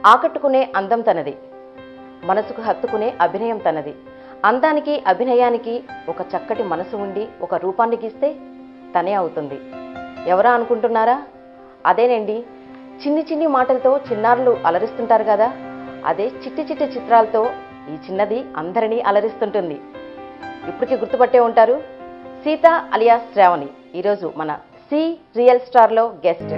ఆకట్టుకునే అందం తనది మనసుకు హత్తుకునే అభినయం తనది అందానికి అభినయానికి ఒక చక్కటి మనసు ఉండి ఒక రూపాన్ని గీస్తే తనే అవుతుంది ఎవరా అనుకుంటున్నారా అదేనండి చిన్ని చిన్ని మాటలతో చిన్నారులు అలరిస్తుంటారు కదా అదే చిట్టి చిట్టి చిత్రాలతో ఈ చిన్నది అందరినీ అలరిస్తుంటుంది ఇప్పటికీ గుర్తుపట్టే ఉంటారు సీత అలియా శ్రావణి ఈరోజు మన సి రియల్ స్టార్లో గెస్ట్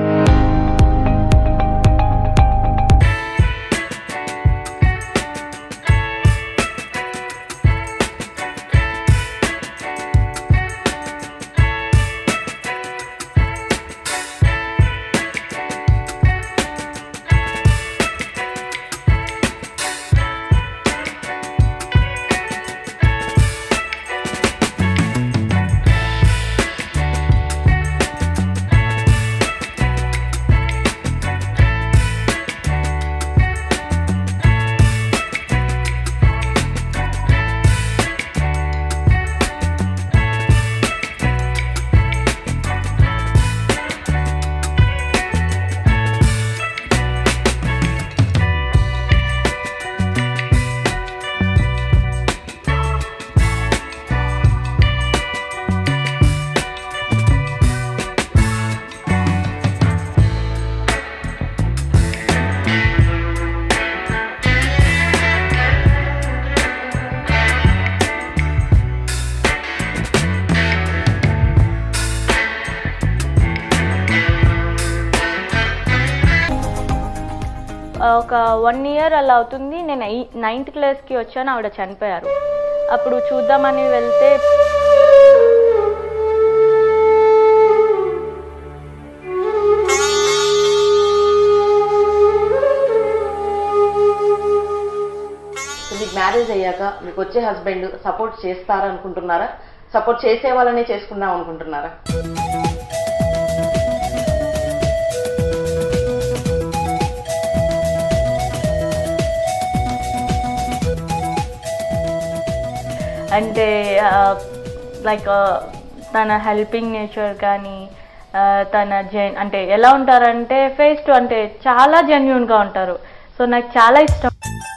ఒక వన్ ఇయర్ అలా అవుతుంది నేను ఎయి- నైన్త్ క్లాస్కి వచ్చాను ఆవిడ చనిపోయారు అప్పుడు చూద్దామని వెళ్తే సో మీకు మ్యారేజ్ అయ్యాక మీకు వచ్చే హస్బెండ్ సపోర్ట్ చేస్తారా అనుకుంటున్నారా సపోర్ట్ చేసే వాళ్ళనే చేసుకుందాం అనుకుంటున్నారా అంటే లైక్ తన హెల్పింగ్ నేచర్ కానీ ఆ, తన జెన్ అంటే ఎలా ఉంటారంటే ఫేస్ టు అంటే చాలా జెన్యున్గా ఉంటారు సో నాకు చాలా ఇష్టం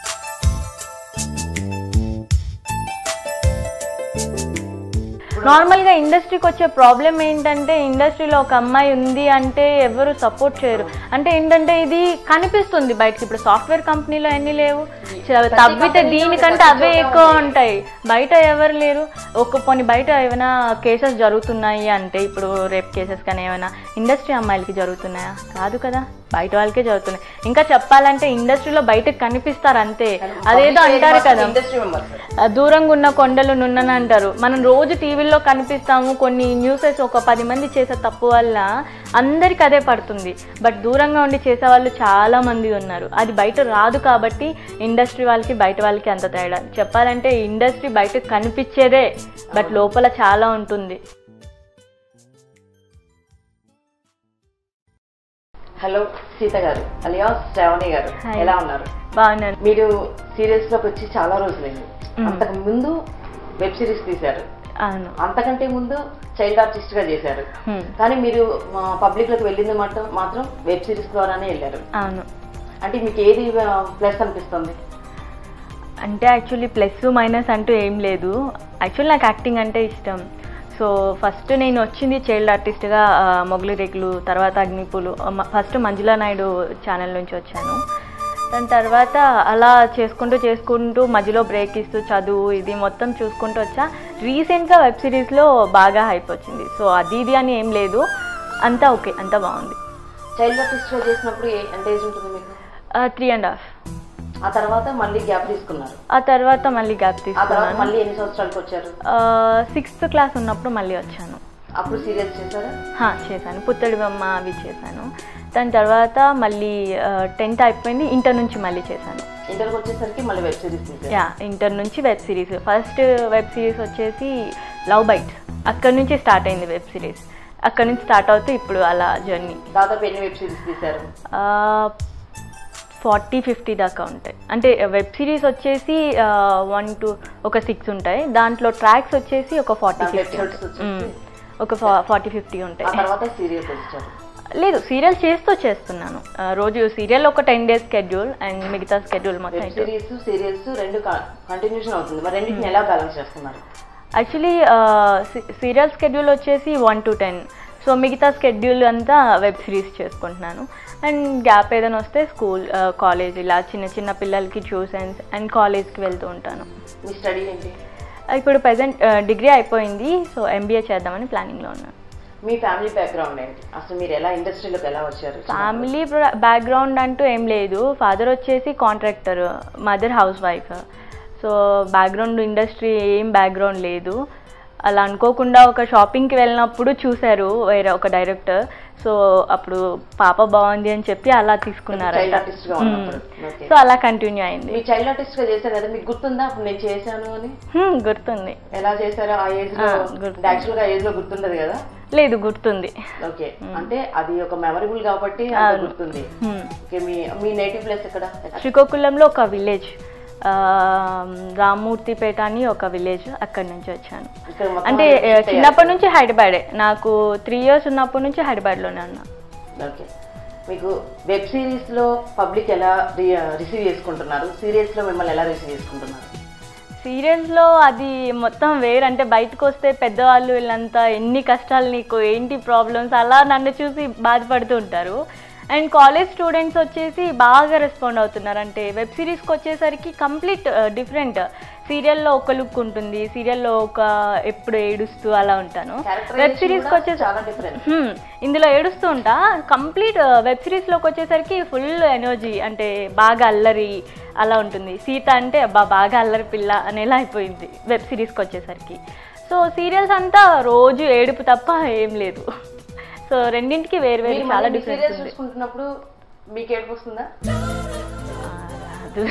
నార్మల్గా ఇండస్ట్రీకి వచ్చే ప్రాబ్లం ఏంటంటే ఇండస్ట్రీలో ఒక అమ్మాయి ఉంది అంటే ఎవరు సపోర్ట్ చేయరు అంటే ఏంటంటే ఇది కనిపిస్తుంది బయటకి ఇప్పుడు సాఫ్ట్వేర్ కంపెనీలో ఎన్ని లేవు చ- తవ్వితే దీనికంటే అవే ఎక్కువ ఉంటాయి బయట ఎవరు లేరు ఒక కొన్ని బయట ఏమైనా కేసెస్ జరుగుతున్నాయి అంటే ఇప్పుడు రేప్ కేసెస్ కానీ ఏమైనా ఇండస్ట్రీ అమ్మాయిలకి జరుగుతున్నాయా కాదు కదా బయట వాళ్ళకే జరుగుతున్నాయి ఇంకా చెప్పాలంటే ఇండస్ట్రీలో బయటకు కనిపిస్తారు అంతే అదేదో అంటారు కదా ఇండస్ట్రీ మెంబర్స్ ఆ, దూరంగా ఉన్న కొండలు నున్నని అంటారు మనం రోజు టీవీల్లో కనిపిస్తాము కొన్ని న్యూసెస్ ఒక పది మంది చేసే తప్పు వల్ల అందరికి అదే పడుతుంది బట్ దూరంగా ఉండి చేసే వాళ్ళు చాలా మంది ఉన్నారు అది బయట రాదు కాబట్టి ఇండస్ట్రీ వాళ్ళకి బయట వాళ్ళకి అంత తేడా చెప్పాలంటే ఇండస్ట్రీ బయటకు కనిపించేదే బట్ లోపల చాలా ఉంటుంది హలో సీత గారు అలియా శ్రావణి గారు Hi. ఎలా ఉన్నారు బాగున్నాను మీరు సీరియల్స్ లోకి వచ్చి చాలా రోజులైంది Mm. అంతకు ముందు వెబ్ సిరీస్ తీశారు అవును అంతకంటే ముందు చైల్డ్ ఆర్టిస్ట్ గా చేశారు Hmm. కానీ మీరు పబ్లిక్ లోకి వెళ్ళింది మాత్రం మాత్రం వెబ్ సిరీస్ ద్వారానే వెళ్ళారు అవును అంటే మీకు ఏది ప్లస్ అనిపిస్తుంది అంటే యాక్చువల్లీ ప్లస్ మైనస్ అంటూ ఏం లేదు యాక్చువల్లీ నాకు యాక్టింగ్ అంటే ఇష్టం సో ఫస్ట్ నేను వచ్చింది చైల్డ్ ఆర్టిస్ట్గా మొగలి రేకులు తర్వాత అగ్నిపూలు ఫస్ట్ మంజులా నాయుడు ఛానల్ నుంచి వచ్చాను దాని తర్వాత అలా చేసుకుంటూ చేసుకుంటూ మధ్యలో బ్రేక్ ఇస్తూ చదువు ఇది మొత్తం చూసుకుంటూ వచ్చా రీసెంట్గా వెబ్ సిరీస్లో బాగా హైప్ వచ్చింది సో అది ఇది అని ఏం లేదు అంతా ఓకే అంతా బాగుంది చైల్డ్ ఆర్టిస్ట్ గా చేసినప్పుడు ఏ- ఎంత ఏజ్ ఉంటుంది మీకు త్రీ అండ్ హాఫ్ ఆ తర్వాత మళ్ళీ గ్యాప్ తీసుకున్నారు ఆ తర్వాత మళ్ళీ గ్యాప్ ఆ తర్వాత తీసుకున్నాను మళ్ళీ ఎన్ని సంవత్సరాలకు వచ్చారు సిక్స్త్ క్లాస్ ఉన్నప్పుడు మళ్ళీ వచ్చాను అప్పుడు సీరియల్స్ చేశారా హా, చేశాను పుత్తడి బొమ్మ అవి చేశాను దాని తర్వాత మళ్ళీ టెన్త్ అయిపోయింది ఇంటర్ నుంచి మళ్ళీ చేశాను ఇంటర్కి వచ్చేసరికి మళ్ళీ వెబ్ సిరీస్ తీశారు యా ఇంటర్ నుంచి web series first web series వచ్చేసి లవ్ బైట్ అక్కడ నుంచి స్టార్ట్ అయింది వెబ్ సిరీస్ అక్కడ నుంచి స్టార్ట్ అవుతూ ఇప్పుడు అలా జర్నీ దాదాపు ఎన్ని వెబ్ సిరీస్ తీశారు ఫార్టీ ఫిఫ్టీ దాకా ఉంటాయి అంటే వెబ్ సిరీస్ వచ్చేసి వన్ టు ఒక సిక్స్ ఉంటాయి దాంట్లో ట్రాక్స్ వచ్చేసి ఒక ఫార్టీ దాంట్లో ఫిఫ్టీ episodes వచ్చేసి? ఒక ఫార్టీ ఫిఫ్టీ ఆ ఉంటాయి తర్వాత సీరియల్స్ వచ్చారు లేదు సీరియల్ చేస్తూ చేస్తున్నాను ఆ, రోజు సీరియల్ ఒక టెన్ డేస్ స్కెడ్యూల్ అండ్ మిగతా స్కెడ్యూల్ మొత్తం వెబ్ సిరీస్ సీరియల్స్ రెండు కంటిన్యూషన్ అవుతుంది మరి రెండింటిని ఎలా బ్యాలెన్స్ చేస్తున్నారు యాక్చువల్లీ సీరియల్ స్కెడ్యూల్ వచ్చేసి వన్ టు టెన్ సో మిగతా స్కెడ్యూల్ అంతా వెబ్ సిరీస్ చేసుకుంటున్నాను అండ్ గ్యాప్ ఏదైనా వస్తే స్కూల్ కాలేజ్ ఇలా చిన్న చిన్న పిల్లలకి ట్యూషన్స్ అండ్ కాలేజ్కి వెళ్తూ ఉంటాను మీ స్టడీ ఏంటి ఇప్పుడు ప్రజెంట్ డిగ్రీ అయిపోయింది సో ఎంబీఏ చేద్దామని ప్లానింగ్లో ఉన్నాను మీ ఫ్యామిలీ బ్యాక్గ్రౌండ్ ఏంటి అసలు మీరు ఎలా ఇండస్ట్రీలోకి ఎలా వచ్చారు ఫ్యామిలీ బ్యాక్గ్రౌండ్ అంటూ ఏం లేదు ఫాదర్ వచ్చేసి contractor mother house wife so background industry ఏం బ్యాక్గ్రౌండ్ లేదు అలా అనుకోకుండా ఒక షాపింగ్కి వెళ్ళినప్పుడు చూశారు వేరే ఒక డైరెక్టర్ సో అప్పుడు పాప బాగుంది అని చెప్పి అలా చైల్డ్ తీసుకున్నారట ఆర్టిస్ట్ గా ఉన్నప్పుడు ఓకే సో అలా కంటిన్యూ అయింది మీ చైల్డ్ ఆర్టిస్ట్ గా చేశారు కదా మీకు గుర్తుందా అప్పుడు నేను చేశాను అని హ్మ్, గుర్తుంది ఎలా చేశారో ఆ ఏజ్ లో ఆ, గుర్తుంది. యాక్చువల్ గా ఏజ్ లో గుర్తుండదు కదా లేదు గుర్తుంది ఓకే అంటే అది ఒక మెమరబుల్ కాబట్టి అంత అవును. గుర్తుంది హ్మ్. ఓకే మీ మీ నేటివ్ ప్లేస్ ఎక్కడ శ్రీకాకుళంలో ఒక విలేజ్ రామూర్తిపేట అని ఒక విలేజ్ అక్కడి నుంచి వచ్చాను ఇక్కడ మొత్తం అంటే అన్ని ఆ, shift చిన్నప్పటి నుంచి హైదరాబాదే నాకు త్రీ ఇయర్స్ ఉన్నప్పటి నుంచి హైదరాబాద్లోనే ఉన్నా ఓకే మీకు వెబ్ సిరీస్ లో పబ్లిక్ ఎలా రిసీవ్ చేసుకుంటున్నారు సీరియల్స్ లో మిమ్మల్ని ఎలా రిసీవ్ చేసుకుంటున్నారు సీరియల్స్లో అది మొత్తం వేరు అంటే బయటకు వస్తే పెద్దవాళ్ళు వీళ్ళంతా ఎన్ని కష్టాలు నీకు ఏంటి ప్రాబ్లమ్స్ అలా నన్ను చూసి బాధపడుతూ ఉంటారు అండ్ కాలేజ్ స్టూడెంట్స్ వచ్చేసి బాగా రెస్పాండ్ అవుతున్నారు అంటే వెబ్ సిరీస్కి వచ్చేసరికి కంప్లీట్ డిఫరెంట్ సీరియల్లో ఒక లుక్ ఉంటుంది సీరియల్లో ఒక ఎప్పుడు ఏడుస్తూ అలా ఉంటాను వెబ్ Characterization సిరీస్కి కూడా వచ్చేసి చాలా డిఫరెంట్ హ్మ్, ఇందులో ఏడుస్తూ ఉంటా కంప్లీట్ వెబ్ సిరీస్లోకి వచ్చేసరికి ఫుల్ ఎనర్జీ అంటే బాగా అల్లరి అలా ఉంటుంది సీత అంటే అబ్బా బాగా అల్లరి పిల్ల అనేలా అయిపోయింది వెబ్ సిరీస్కి వచ్చేసరికి సో సీరియల్స్ అంతా రోజు ఏడుపు తప్ప ఏం లేదు సో రెండింటికి వేరు వేరు చాలా డిఫరెన్స్ సీరియల్స్ ఉంది చూసుకుంటున్నప్పుడు మీకు ఏడుపు వస్తుందా ఆ, రాదు.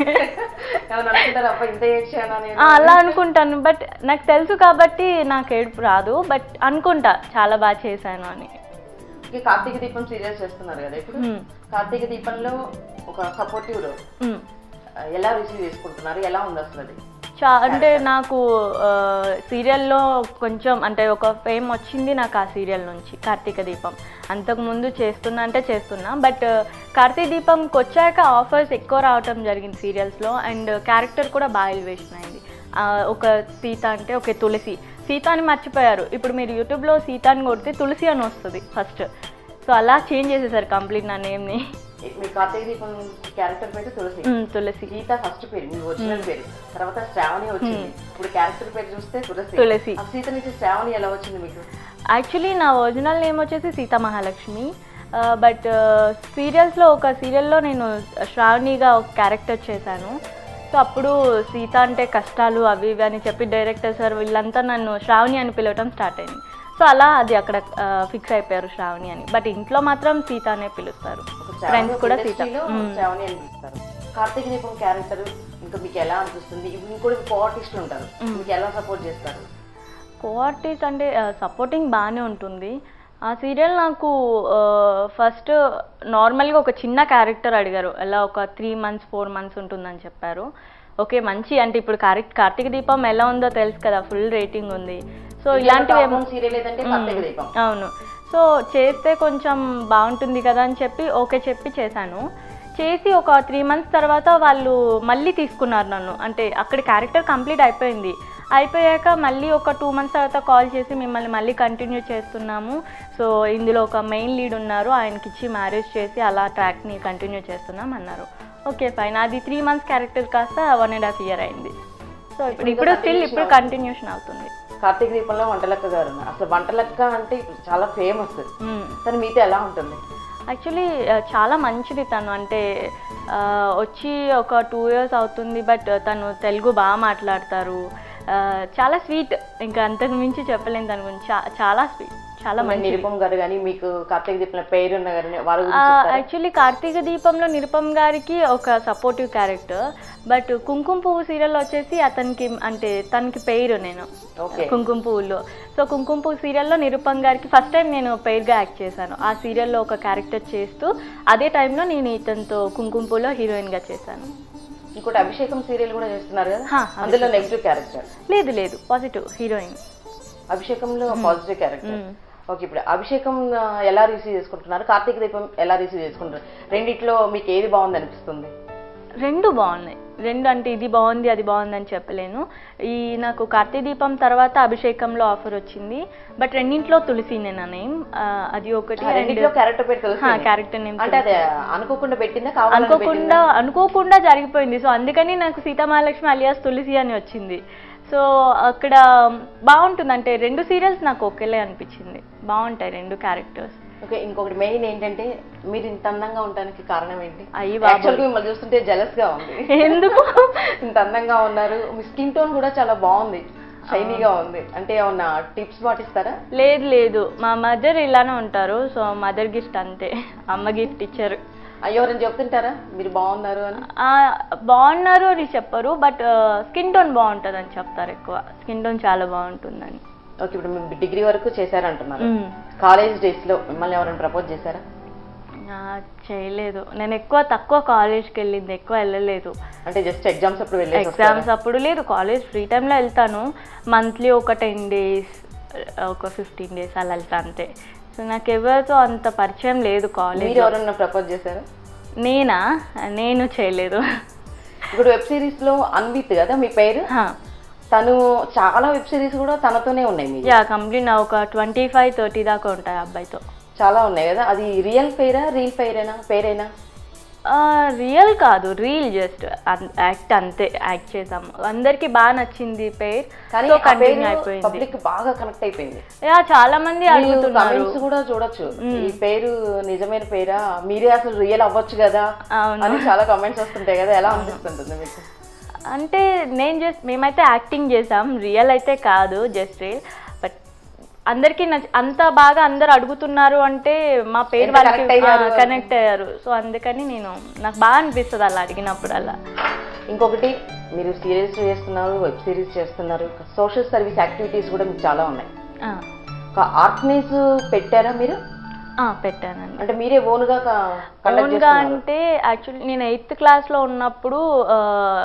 ఏమన్నా అనుకుంటారా అబ్బా ఇంత ఏడ్చానా నేను ఆ, అలా అనుకుంటాను బట్ నాకు తెలుసు కాబట్టి నాకు ఏడుపు రాదు బట్ అనుకుంటా చాలా బాగా చేశాను అని ఈ కార్తీక దీపం సీరియల్స్ చేస్తున్నారు కదా ఇప్పుడు హ్మ్. కార్తీక దీపంలో ఒక సపోర్టివ్ రోల్ హ్మ్. ఎలా రిసీవ్ చేసుకుంటున్నారు ఎలా ఉంది అసలు అది చా అంటే నాకు సీరియల్లో కొంచెం అంటే ఒక ఫేమ్ వచ్చింది నాకు ఆ సీరియల్ నుంచి కార్తీక దీపం అంతకుముందు చేస్తున్నా అంటే చేస్తున్నా బట్ కార్తీక దీపంకి వచ్చాక ఆఫర్స్ ఎక్కువ రావటం జరిగింది సీరియల్స్లో అండ్ క్యారెక్టర్ కూడా బాగా ఎలివేషన్ అయింది ఆ, ఒక సీత అంటే ఓకే తులసి సీత అని మర్చిపోయారు ఇప్పుడు మీరు యూట్యూబ్లో సీత అని కొడితే తులసి అని వస్తుంది ఫస్ట్ సో అలా చేంజ్ చేసేసారు కంప్లీట్ నా నేమ్ని మీ కార్తీక దీపం క్యారెక్టర్ పేరు తులసి తులసి గీత ఫస్ట్ పేరు మీ ఒరిజినల్ పేరు తర్వాత శ్రావణి వచ్చింది ఇప్పుడు క్యారెక్టర్ పేరు చూస్తే తులసి తులసి. ఆ సీత నుంచి శ్రావణి ఎలా వచ్చింది మీకు యాక్చువల్లీ నా ఒరిజినల్ నేమ్ వచ్చేసి సీతా మహాలక్ష్మి బట్ సీరియల్స్లో ఒక సీరియల్లో నేను శ్రావణిగా ఒక క్యారెక్టర్ చేశాను సో అప్పుడు సీత అంటే కష్టాలు అవి ఇవి అని చెప్పి డైరెక్టర్ సార్ వీళ్ళంతా నన్ను శ్రావణి అని పిలవటం స్టార్ట్ అయింది సో అలా అది అక్కడ ఫిక్స్ అయిపోయారు శ్రావణి అని బట్ ఇంట్లో మాత్రం సీత అనే పిలుస్తారు ఒక శ్రావణి ఫ్రెండ్స్ ఒక కూడా సీత ఇండస్ట్రీలో శ్రావణి అని పిలుస్తారు కార్తీక దీపం క్యారెక్టర్ ఇంకా మీకు ఎలా అనిపిస్తుంది ఇవి కూడా కో ఆర్టిస్టులు ఉంటారు మీకు ఎలా సపోర్ట్ చేస్తారు కో ఆర్టిస్ట్ అంటే సపోర్టింగ్ బాగానే ఉంటుంది ఆ సీరియల్ నాకు ఫస్ట్ నార్మల్గా ఒక చిన్న క్యారెక్టర్ అడిగారు ఎలా ఒక త్రీ మంత్స్ ఫోర్ మంత్స్ ఉంటుందని చెప్పారు ఓకే మంచి అంటే ఇప్పుడు కార్తీక కార్తీక దీపం ఎలా ఉందో తెలుసు కదా ఫుల్ రేటింగ్ ఉంది సో ఇలాంటివి ఏమో సీరియల్ ఏదంటే కార్తీక దీపం అవును సో చేస్తే కొంచెం బాగుంటుంది కదా అని చెప్పి ఓకే చెప్పి చేశాను చేసి ఒక త్రీ మంత్స్ తర్వాత వాళ్ళు మళ్ళీ తీసుకున్నారు నన్ను అంటే అక్కడ క్యారెక్టర్ కంప్లీట్ అయిపోయింది అయిపోయాక మళ్ళీ ఒక టూ మంత్స్ తర్వాత కాల్ చేసి మిమ్మల్ని మళ్ళీ కంటిన్యూ చేస్తున్నాము సో ఇందులో ఒక మెయిన్ లీడ్ ఉన్నారు ఆయనకి ఇచ్చి మ్యారేజ్ చేసి అలా ట్రాక్ని కంటిన్యూ చేస్తున్నాం అన్నారు ఓకే ఫైన్ అది త్రీ మంత్స్ క్యారెక్టర్ కాస్త వన్ అండ్ హాఫ్ ఇయర్ అయింది సో ఇప్పుడు ఇప్పుడు స్టిల్ ఇప్పుడు కంటిన్యూషన్ అవుతుంది కార్తీక దీపంలో వంటలక్క గారు ఉన్నారు అసలు వంటలక్క అంటే ఇప్పుడు చాలా ఫేమస్ మ్మ్. తను మీతో ఎలా ఉంటుంది యాక్చువల్లీ చాలా మంచిది తను అంటే ఆ, వచ్చి ఒక టూ ఇయర్స్ అవుతుంది బట్ తను తెలుగు బాగా మాట్లాడతారు ఆ, చాలా స్వీట్ ఇంకా అంతకు మించి చెప్పలేను తన గురించి చా- చాలా స్వీట్ చాలా మంచి నిరుపం గారు కానీ మీకు కార్తీక దీపంలో పేరున్న గారు వారి గురించి చెప్తారా? యాక్చువల్లీ కార్తీక దీపంలో నిరుపమ్ గారికి ఒక సపోర్టివ్ క్యారెక్టర్ బట్ కుంకుమ పువ్వు సీరియల్ వచ్చేసి అతనికి అంటే తనకి పేరు నేను ఓకే కుంకుమ పువ్వులో సో కుంకుమ పువ్వు సీరియల్లో నిరుపమ్ గారికి ఫస్ట్ టైం నేను పెయిర్గా యాక్ట్ చేశాను ఆ సీరియల్లో ఒక క్యారెక్టర్ చేస్తూ అదే టైంలో నేను ఇతనితో కుంకుమ పువ్వులో హీరోయిన్గా చేశాను ఇంకోటి అభిషేకం సీరియల్ కూడా చేస్తున్నారు కదా హా, అందులో నెగిటివ్ క్యారెక్టర్ లేదు లేదు పాజిటివ్ హీరోయిన్ అభిషేకంలో పాజిటివ్ క్యారెక్టర్ ఓకే ఇప్పుడు అభిషేకం ఆ, ఎలా రిసీవ్ చేసుకుంటున్నారు కార్తీక దీపం ఎలా రిసీవ్ చేసుకుంటున్నారు రెండిట్లో మీకు ఏది బాగుంది అనిపిస్తుంది రెండు బాగున్నాయి రెండు అంటే ఇది బాగుంది అది బాగుంది అని చెప్పలేను ఈ నాకు కార్తీక దీపం తర్వాత అభిషేకంలో ఆఫర్ వచ్చింది బట్ రెండింటిలో తులసినే నా నేమ్ అది ఒకటి ఆ, రెండిట్లో క్యారెక్టర్ పేరు తెలుసు క్యారెక్టర్ నేమ్ అంటే అది అనుకోకుండా పెట్టిందా కావాలని అనుకోకుండా అనుకోకుండా జరిగిపోయింది సో అందుకని నాకు సీతామహాలక్ష్మి అలియాస్ తులసి అని వచ్చింది సో అక్కడ బాగుంటుంది అంటే రెండు సీరియల్స్ నాకు ఒకేలే అనిపించింది బాగుంటాయి రెండు క్యారెక్టర్స్ ఓకే ఇంకొకటి మెయిన్ ఏంటంటే మీరు ఇంత అందంగా ఉండడానికి కారణం ఏంటి అయ్యి బాబోయ్. యాక్చువల్గా మిమ్మల్ని చూస్తుంటే జెలస్ గా ఉంది ఎందుకు ఇంత అందంగా ఉన్నారు మీ స్కిన్ టోన్ కూడా చాలా బాగుంది షైనీగా ఉంది అంటే ఏమన్నా టిప్స్ పాటిస్తారా లేదు లేదు మా మదర్ ఇలానే ఉంటారు సో మదర్ గిఫ్ట్ అంతే అమ్మ గిఫ్ట్ ఇచ్చారు ఎవరైనా చెప్తుంటారా మీరు బాగున్నారు అని ఆ, బాగున్నారు అని చెప్పరు బట్ స్కిన్ టోన్ బాగుంటుంది అని చెప్తారు ఎక్కువ స్కిన్ టోన్ చాలా బాగుంటుందని ఓకే ఇప్పుడు మీరు డిగ్రీ వరకు చేశారంటున్నారు మ్మ్. కాలేజ్ డేస్ లో మిమ్మల్ని ఎవరైనా ప్రపోజ్ చేశారా ఆ, చేయలేదు నేను ఎక్కువ తక్కువ కాలేజ్కి వెళ్ళింది ఎక్కువ వెళ్ళలేదు అంటే జస్ట్ ఎగ్జామ్స్ అప్పుడు వెళ్ళేసి ఎగ్జామ్స్ అప్పుడు లేదు కాలేజ్ ఫ్రీ టైంలో వెళ్తాను మంత్లీ ఒక టెన్ డేస్ ఒక ఫిఫ్టీన్ డేస్ అలా వెళ్తా అంతే సో నాకు ఎవరితో అంత పరిచయం లేదు కాలేజ్ మీరు ఎవరైనా ప్రపోజ్ చేశారా నేనా నేను చేయలేదు ఇప్పుడు వెబ్ సిరీస్ లో అన్విత్ కదా మీ పేరు హా. తను చాలా వెబ్ సిరీస్ కూడా తనతోనే ఉన్నాయి మీ యా కంప్లీట్ నా ఒక ట్వంటీ ఫైవ్ థర్టీ దాకా ఉంటాయి ఆ అబ్బాయితో చాలా ఉన్నాయి కదా అది రియల్ పేరా రీల్ పేరేనా పేరేనా రియల్ కాదు రీల్ జస్ట్ యాక్ట్ అంతే యాక్ట్ చేసాము అందరికి బాగా నచ్చింది పేర్ కానీ సో ఆ కంటిన్యూ పేరు అయిపోయింది పబ్లిక్ బాగా కనెక్ట్ అయిపోయింది యా చాలా మంది అడుగుతున్నారు కమెంట్స్ కూడా చూడొచ్చు ఈ పేరు నిజమైన పేరా మీరే అసలు రియల్ అవ్వచ్చు కదా అవును అని చాలా కమెంట్స్ వస్తుంటాయి కదా ఎలా అనిపిస్తుంటుంది మీకు అంటే నేను జస్ట్ మేమైతే యాక్టింగ్ చేసాం రియల్ అయితే కాదు జస్ట్ రియల్ బట్ అందరికీ నచ్చ అంత బాగా అందరు అడుగుతున్నారు అంటే మా పేరు ఎంత వాళ్ళకి connect అయ్యారు అని. కనెక్ట్ అయ్యారు సో అందుకని నేను నాకు బాగా అనిపిస్తుంది అలా అడిగినప్పుడు అలా ఇంకొకటి మీరు సీరియల్స్ చేస్తున్నారు వెబ్ సిరీస్ చేస్తున్నారు సోషల్ సర్వీస్ యాక్టివిటీస్ కూడా మీకు చాలా ఉన్నాయి ఆ, ఒక ఆర్గనైజ్ పెట్టారా మీరు ఆ, పెట్టానండి అంటే మీరే ఓన్గా కండక్ట్ ఓన్గా చేస్తున్నారు అంటే యాక్చువల్లీ నేను ఎయిత్ క్లాస్లో ఉన్నప్పుడు ఆ,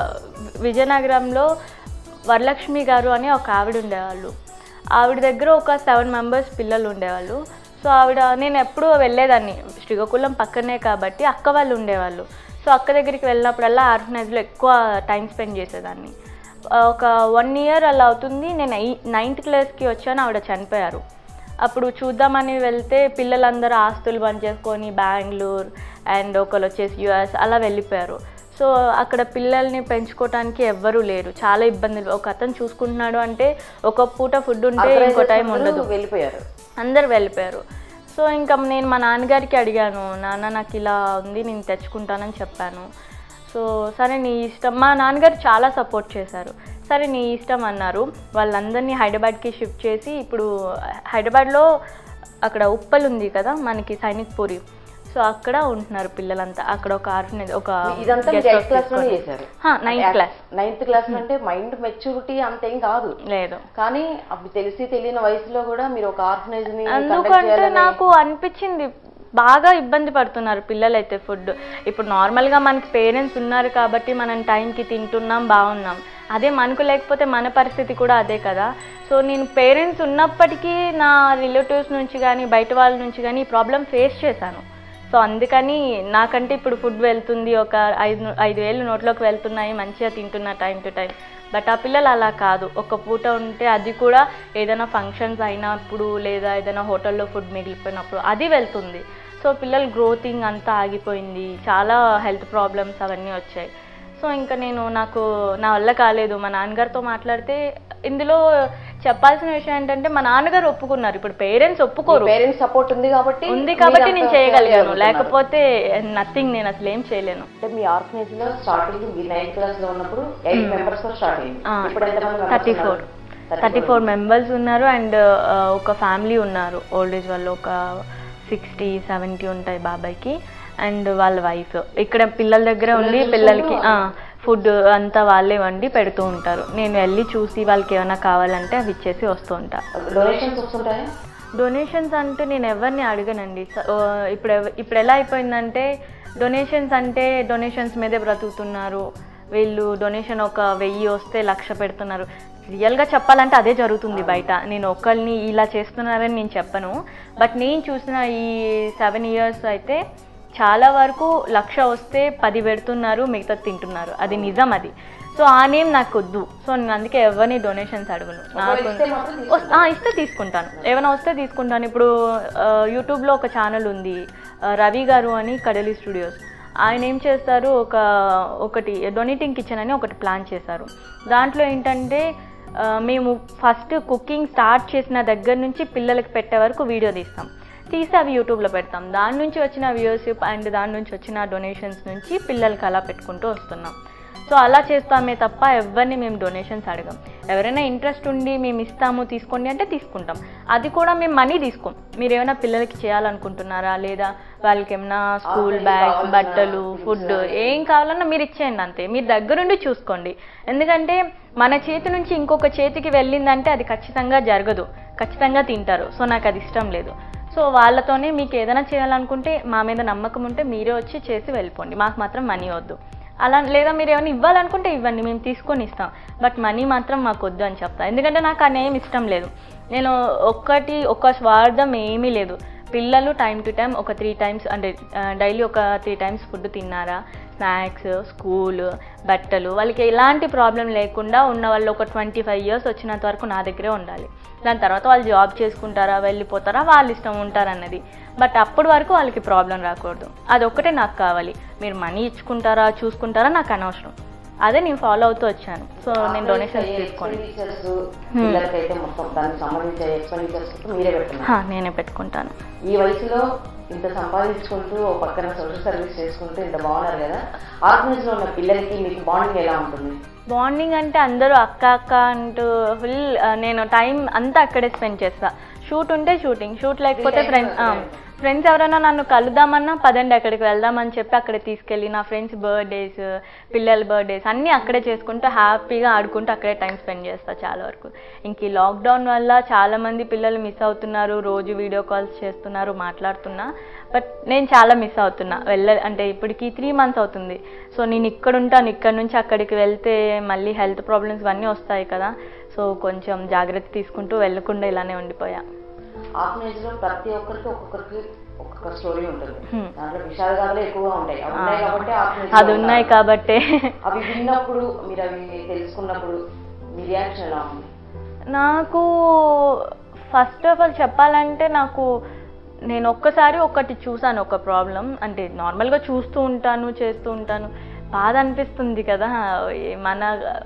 విజయనగరంలో వరలక్ష్మి గారు అని ఒక ఆవిడ ఉండేవాళ్ళు ఆవిడ దగ్గర ఒక సెవెన్ మెంబర్స్ పిల్లలు ఉండేవాళ్ళు సో ఆవిడ నేను ఎప్పుడూ వెళ్ళేదాన్ని శ్రీకాకుళం పక్కనే కాబట్టి అక్క వాళ్ళు ఉండేవాళ్ళు సో అక్క దగ్గరికి వెళ్ళినప్పుడల్లా ఆర్గనైజ్లో ఎక్కువ టైం స్పెండ్ చేసేదాన్ని ఆ, ఒక వన్ ఇయర్ అలా అవుతుంది నేను ఎయి నైన్త్ క్లాస్కి వచ్చాను ఆవిడ చనిపోయారు అప్పుడు చూద్దామని వెళ్తే పిల్లలందరూ ఆస్తులు బంద్ చేసుకొని బెంగళూరు అండ్ ఒకరు వచ్చేసి యుఎస్ అలా వెళ్ళిపోయారు సో అక్కడ పిల్లల్ని పెంచుకోవటానికి ఎవ్వరూ లేరు చాలా ఇబ్బందులు ఒక అతను చూసుకుంటున్నాడు అంటే ఒక పూట ఫుడ్ ఉంటే ఇంకో టైం ఉండదు వెళ్ళిపోయారు అందరు వెళ్ళిపోయారు సో ఇంకా నేను మా నాన్నగారికి అడిగాను నాన్న నాకు ఇలా ఉంది నేను తెచ్చుకుంటానని చెప్పాను సో సరే నీ ఇష్టం మా నాన్నగారు చాలా సపోర్ట్ చేశారు సరే నీ ఇష్టం అన్నారు వాళ్ళందరినీ హైదరాబాద్కి షిఫ్ట్ చేసి ఇప్పుడు హైదరాబాద్లో అక్కడ ఉప్పల్ ఉంది కదా మనకి సైనిక్ పూరి సో అక్కడ ఉంటున్నారు పిల్లలంతా అక్కడ ఒక ఆర్ఫనేజ్ ఒక ఇదంతా మీరు ఎయిత్ క్లాస్ లోనే చేశారు నైన్త్ క్లాస్ నైన్త్ క్లాస్ అంటే మైండ్ మెచ్యూరిటీ అంతేం కాదు లేదు కానీ అప్పుడు తెలిసి తెలియని వయసులో కూడా మీరు ఒక ఆర్గనైజ్ ని conduct ఎందుకంటే చేయాలని- నాకు అనిపించింది బాగా ఇబ్బంది పడుతున్నారు పిల్లలైతే ఫుడ్ ఇప్పుడు నార్మల్గా మనకి పేరెంట్స్ ఉన్నారు కాబట్టి మనం టైంకి తింటున్నాం బాగున్నాం అదే మనకు లేకపోతే మన పరిస్థితి కూడా అదే కదా సో నేను పేరెంట్స్ ఉన్నప్పటికీ నా రిలేటివ్స్ నుంచి కానీ బయట వాళ్ళ నుంచి కానీ ఈ ప్రాబ్లం ఫేస్ చేశాను సో అందుకని నాకంటే ఇప్పుడు ఫుడ్ వెళ్తుంది ఒక ఐదు ఐదు వేలు నోట్లోకి వెళ్తున్నాయి మంచిగా తింటున్నా టైం టు టైం బట్ ఆ పిల్లలు అలా కాదు ఒక పూట ఉంటే అది కూడా ఏదైనా ఫంక్షన్స్ అయినప్పుడు లేదా ఏదైనా హోటల్లో ఫుడ్ మిగిలిపోయినప్పుడు అది వెళ్తుంది సో పిల్లల గ్రోతింగ్ అంతా ఆగిపోయింది చాలా హెల్త్ ప్రాబ్లమ్స్ అవన్నీ వచ్చాయి సో ఇంకా నేను నాకు నా వల్ల కాలేదు మా నాన్నగారితో మాట్లాడితే ఇందులో చెప్పాల్సిన విషయం ఏంటంటే మా నాన్నగారు ఒప్పుకున్నారు ఇప్పుడు పేరెంట్స్ ఒప్పుకోరు పేరెంట్స్ సపోర్ట్ ఉంది కాబట్టి ఉంది కాబట్టి మీరు నేను అంత చేయగలిగాను చేయగలుగుతున్నారు. లేకపోతే నథింగ్ నేను అసలు ఏం చేయలేను అంటే మీ ఆర్గనైజ్ లో స్టార్టింగ్ మీ నైన్త్ క్లాస్ లో ఉన్నప్పుడు ఎయిట్ మెంబర్స్ తో స్టార్ట్ అయింది ఇప్పుడు ఎంతమంది thirty four thirty four members ఉన్నారు అండ్ ఒక ఫ్యామిలీ ఉన్నారు ఓల్డ్ ఏజ్ వాళ్ళు ఒక సిక్స్టీ సెవెంటీ ఉంటాయి బాబాయ్కి అండ్ వాళ్ళ వైఫ్ ఇక్కడ పిల్లల దగ్గర ఉండి పిల్లలకి ఫుడ్ అంతా వాళ్ళే వండి పెడుతూ ఉంటారు నేను వెళ్ళి చూసి వాళ్ళకి ఏమైనా కావాలంటే అవి ఇచ్చేసి వస్తూ ఉంటా డొనేషన్స్ వస్తుంటాయా డొనేషన్స్ అంటే నేను ఎవరిని అడగనండి స- ఆ, ఇప్పుడు ఎవ- ఇప్పుడు ఎలా అయిపోయిందంటే డొనేషన్స్ అంటే డొనేషన్స్ మీదే బ్రతుకుతున్నారు వీళ్ళు డొనేషన్ ఒక వెయ్యి వస్తే లక్ష పెడుతున్నారు రియల్గా చెప్పాలంటే అదే జరుగుతుంది బయట నేను ఒకరిని ఇలా చేస్తున్నారని నేను చెప్పను బట్ నేను చూసిన ఈ సెవెన్ ఇయర్స్ అయితే చాలా వరకు లక్ష వస్తే పది పెడుతున్నారు మిగతా తింటున్నారు అది నిజం అది సో ఆ నేమ్ నాకు వద్దు సో నేను అందుకే ఎవరిని డొనేషన్స్ అడుగును నాకు ఇస్తే మాత్రం వస్- ఆ, ఇస్తే తీసుకుంటాను ఏమైనా వస్తే తీసుకుంటాను ఇప్పుడు ఆ, యూట్యూబ్లో ఒక ఛానల్ ఉంది ఆ, రవి గారు అని కడలి స్టూడియోస్ ఆయన ఏం చేస్తారు ఒక ఒకటి డొనేటింగ్ కిచెన్ అని ఒకటి ప్లాన్ చేశారు దాంట్లో ఏంటంటే ఆ, మేము ఫస్ట్ కుకింగ్ స్టార్ట్ చేసిన దగ్గర నుంచి పిల్లలకి పెట్టే వరకు వీడియో తీస్తాం తీసి అవి యూట్యూబ్లో పెడతాం దాని నుంచి వచ్చిన వ్యూవర్షిప్ అండ్ దాని నుంచి వచ్చిన డొనేషన్స్ నుంచి పిల్లలకి అలా పెట్టుకుంటూ వస్తున్నాం సో అలా చేస్తామే తప్ప ఎవరిని మేము డొనేషన్స్ అడగం ఎవరైనా ఇంట్రెస్ట్ ఉండి మేము ఇస్తాము తీసుకోండి అంటే తీసుకుంటాం అది కూడా మేము మనీ తీసుకోం మీరు ఏమైనా పిల్లలకి చేయాలనుకుంటున్నారా లేదా వాళ్ళకి ఏమైనా స్కూల్ బ్యాగ్స్ బట్టలు ఫుడ్ ఏం కావాలన్నా మీరు ఇచ్చేయండి అంతే మీరు దగ్గరుండి చూసుకోండి ఎందుకంటే మన చేతి నుంచి ఇంకొక చేతికి వెళ్ళిందంటే అది ఖచ్చితంగా జరగదు ఖచ్చితంగా తింటారు సో నాకు అది ఇష్టం లేదు సో వాళ్ళతోనే మీకు ఏదైనా చేయాలనుకుంటే మా మీద నమ్మకం ఉంటే మీరే వచ్చి చేసి వెళ్ళిపోండి మాకు మాత్రం మనీ వద్దు అలా లేదా మీరు ఏమైనా ఇవ్వాలనుకుంటే ఇవ్వండి మేము తీసుకొని ఇస్తాం బట్ మనీ మాత్రం మాకు వద్దు అని చెప్తా ఎందుకంటే నాకు ఆ నేమ్ ఇష్టం లేదు నేను ఒక్కటి ఒక స్వార్థం ఏమీ లేదు పిల్లలు టైం టు టైం ఒక త్రీ టైమ్స్ అంటే డైలీ ఒక త్రీ టైమ్స్ ఫుడ్ తిన్నారా స్నాక్స్ స్కూల్ బట్టలు వాళ్ళకి ఎలాంటి ప్రాబ్లం లేకుండా ఉన్న వాళ్ళు ఒక ట్వంటీ ఫైవ్ ఇయర్స్ వచ్చినంత వరకు నా దగ్గరే ఉండాలి దాని తర్వాత వాళ్ళు జాబ్ చేసుకుంటారా వెళ్ళిపోతారా వాళ్ళ ఇష్టం ఉంటారన్నది బట్ అప్పటి వరకు వాళ్ళకి ప్రాబ్లం రాకూడదు అది ఒక్కటే నాకు కావాలి మీరు మనీ ఇచ్చుకుంటారా చూసుకుంటారా నాకు అనవసరం అదే నేను ఫాలో అవుతూ వచ్చాను సో నేను డొనేషన్స్ తీసుకోండి ఎక్స్పెండిచర్స్ పిల్లలకైతే మొత్తం దానికి సంబంధించిన ఎక్స్పెండిచర్స్ మీరే పెడుతున్నారు హా, నేనే పెట్టుకుంటాను ఈ వయసులో ఇంత సంపాదించుకుంటూ ఓ పక్కన సోషల్ సర్వీస్ చేసుకుంటూ ఇంత బాగున్నారు కదా ఆర్ఫనైజ్ లో ఉన్న పిల్లలకి మీకు బాండింగ్ ఎలా ఉంటుంది బాండింగ్ అంటే అందరూ అక్క అక్క అంటూ ఫుల్ నేను టైం అంతా అక్కడే స్పెండ్ చేస్తా షూట్ ఉంటే షూటింగ్ షూట్ లేకపోతే ఫ్రెండ్స్ ఫ్రెండ్స్ ఎవరైనా నన్ను కలుద్దామన్నా పదండి అక్కడికి వెళ్దామని చెప్పి అక్కడ తీసుకెళ్ళి నా ఫ్రెండ్స్ బర్త్డేస్ పిల్లల బర్త్డేస్ అన్నీ అక్కడే చేసుకుంటూ హ్యాపీగా ఆడుకుంటూ అక్కడే టైం స్పెండ్ చేస్తా చాలా వరకు ఇంక ఈ లాక్డౌన్ వల్ల చాలా మంది పిల్లలు మిస్ అవుతున్నారు రోజు వీడియో కాల్స్ చేస్తున్నారు మాట్లాడుతున్నా బట్ నేను చాలా మిస్ అవుతున్నా వెళ్ళ అంటే ఇప్పటికి త్రీ మంత్స్ అవుతుంది సో నేను ఇక్కడ ఉంటాను ఇక్కడ నుంచి అక్కడికి వెళ్తే మళ్ళీ హెల్త్ ప్రాబ్లమ్స్ ఇవన్నీ వస్తాయి కదా సో కొంచెం జాగ్రత్త తీసుకుంటూ వెళ్ళకుండా ఇలానే ఉండిపోయా ఆర్ఫనైజ్ లో ప్రతి ఒక్కరికి ఒక్కొక్కరికి ఒక్కొక్క స్టోరీ ఉంటుంది Hmm. దాంట్లో విషాదాలు ఎక్కువగా ఉంటాయి అవి ఉన్నాయి కాబట్టి orphanage లో అది ఉన్నాయి ఉన్నారు. కాబట్టే అవి విన్నప్పుడు మీరు అవి తెలుసుకున్నప్పుడు మీ రియాక్షన్ ఎలా ఉంది నాకు ఫస్ట్ ఆఫ్ ఆల్ చెప్పాలంటే నాకు నేను ఒక్కసారి ఒకటి చూసాను ఒక ప్రాబ్లం అంటే నార్మల్గా చూస్తూ ఉంటాను చేస్తూ ఉంటాను బాధ అనిపిస్తుంది కదా ఏ మన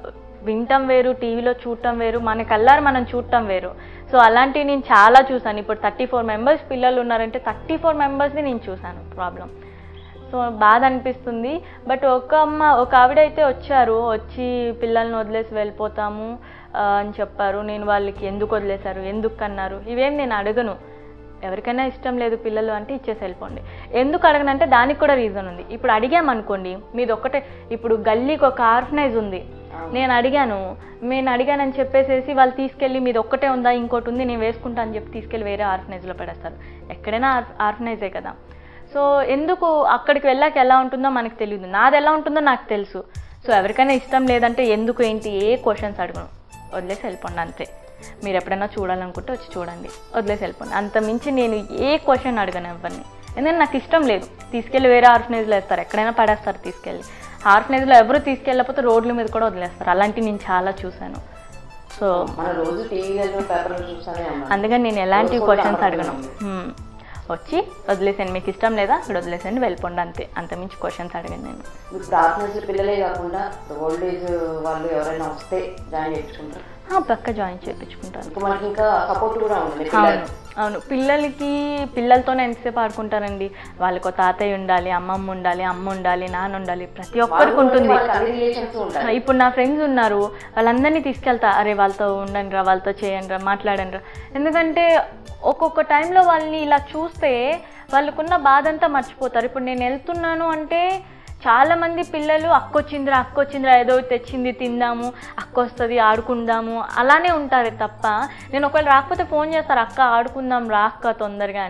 వింటం వేరు టీవీలో చూడటం వేరు మన కల్లారు మనం చూడటం వేరు సో అలాంటివి నేను చాలా చూసాను ఇప్పుడు థర్టీ ఫోర్ మెంబర్స్ పిల్లలు ఉన్నారంటే థర్టీ ఫోర్ మెంబర్స్ని నేను చూసాను ప్రాబ్లం సో బాధ అనిపిస్తుంది బట్ ఒక అమ్మ ఒక ఆవిడ అయితే వచ్చారు వచ్చి పిల్లల్ని వదిలేసి వెళ్ళిపోతాము ఆ, అని చెప్పారు నేను వాళ్ళకి ఎందుకు వదిలేశారు ఎందుకు కన్నారు ఇవేం నేను అడగను ఎవరికైనా ఇష్టం లేదు పిల్లలు అంటే ఇచ్చేసి వెళ్ళిపోండి ఎందుకు అడగనంటే దానికి కూడా రీజన్ ఉంది ఇప్పుడు అడిగామనుకోండి మీది ఒక్కటే ఇప్పుడు గల్లీకి ఒక ఆర్ఫనైజ్ ఉంది నేను అడిగాను నేను అడిగానని చెప్పేసేసి వాళ్ళు తీసుకెళ్ళి మీది ఒక్కటే ఉందా ఇంకోటి ఉంది నేను వేసుకుంటా అని చెప్పి తీసుకెళ్ళి వేరే ఆర్ఫనైజ్లో పెడేస్తారు ఎక్కడైనా ఆర్ఫనైజే కదా సో ఎందుకు అక్కడికి వెళ్ళాక ఎలా ఉంటుందో మనకు తెలియదు నాది ఎలా ఉంటుందో నాకు తెలుసు సో ఎవరికైనా ఇష్టం లేదంటే ఎందుకు ఏంటి ఏ క్వశ్చన్స్ అడగను వదిలేసి వెళ్ళిపోండి అంతే మీరు ఎప్పుడైనా చూడాలనుకుంటే వచ్చి చూడండి వదిలేసి వెళ్ళిపోండి అంత మించి నేను ఏ క్వశ్చన్ అడగను ఎవరిని ఎందుకంటే నాకు ఇష్టం లేదు తీసుకెళ్ళి వేరే ఆర్ఫనైజ్లో వేస్తారు ఎక్కడైనా పడేస్తారు తీసుకెళ్ళి ఆర్ఫనైజ్లో ఎవరు తీసుకెళ్ళకపోతే రోడ్ల మీద కూడా వదిలేస్తారు అలాంటివి నేను చాలా చూశాను సో మన రోజు టీవీలలో పేపర్లో చూస్తానే ఉన్నాం అందుకని నేను ఎలాంటి రోజు క్వశ్చన్స్ కూడా అడగను హ్మ్. వచ్చి వదిలేసండి మీకు ఇష్టం లేదా ఇక్కడ వదిలేసండి వెళ్ళిపోండి అంతే అంతమించి క్వశ్చన్స్ అడగను నేను ఇప్పుడు ఆర్ఫనైజ్ పిల్లలే కాకుండా ఓల్డ్ ఏజ్ వాళ్ళు ఎవరైనా వస్తే జాయిన్ చేయించుకుంటారు ఆ, పక్క జాయిన్ చేయించుకుంటాను ఇంకా మనకి ఇంకా సపోర్ట్ కూడా ఉంటుంది అవును పిల్లలు అవును పిల్లలకి పిల్లలతోనే ఎంతసేపు ఆడుకుంటారండి వాళ్ళకు తాతయ్య ఉండాలి అమ్మమ్మ ఉండాలి అమ్మ ఉండాలి నాన్న ఉండాలి ప్రతి ఒక్కరికి ఉంటుంది వాళ్ళకి అన్ని రిలేషన్స్ ఉంటాయి ఇప్పుడు నా ఫ్రెండ్స్ ఉన్నారు వాళ్ళందరినీ తీసుకెళ్తా అరే వాళ్ళతో ఉండండి రా వాళ్ళతో చేయండి రా మాట్లాడండి రా ఎందుకంటే ఒక్కొక్క టైంలో వాళ్ళని ఇలా చూస్తే వాళ్ళకున్న బాధ అంతా మర్చిపోతారు ఇప్పుడు నేను వెళ్తున్నాను అంటే చాలా మంది పిల్లలు అక్కొచ్చిందిరా అక్కొచ్చిందిరా ఏదో తెచ్చింది తిందాము అక్క వస్తుంది ఆడుకుందాము అలానే ఉంటారు తప్ప నేను ఒకవేళ రాకపోతే ఫోన్ చేస్తారు అక్క ఆడుకుందాం రా అక్క తొందరగా అని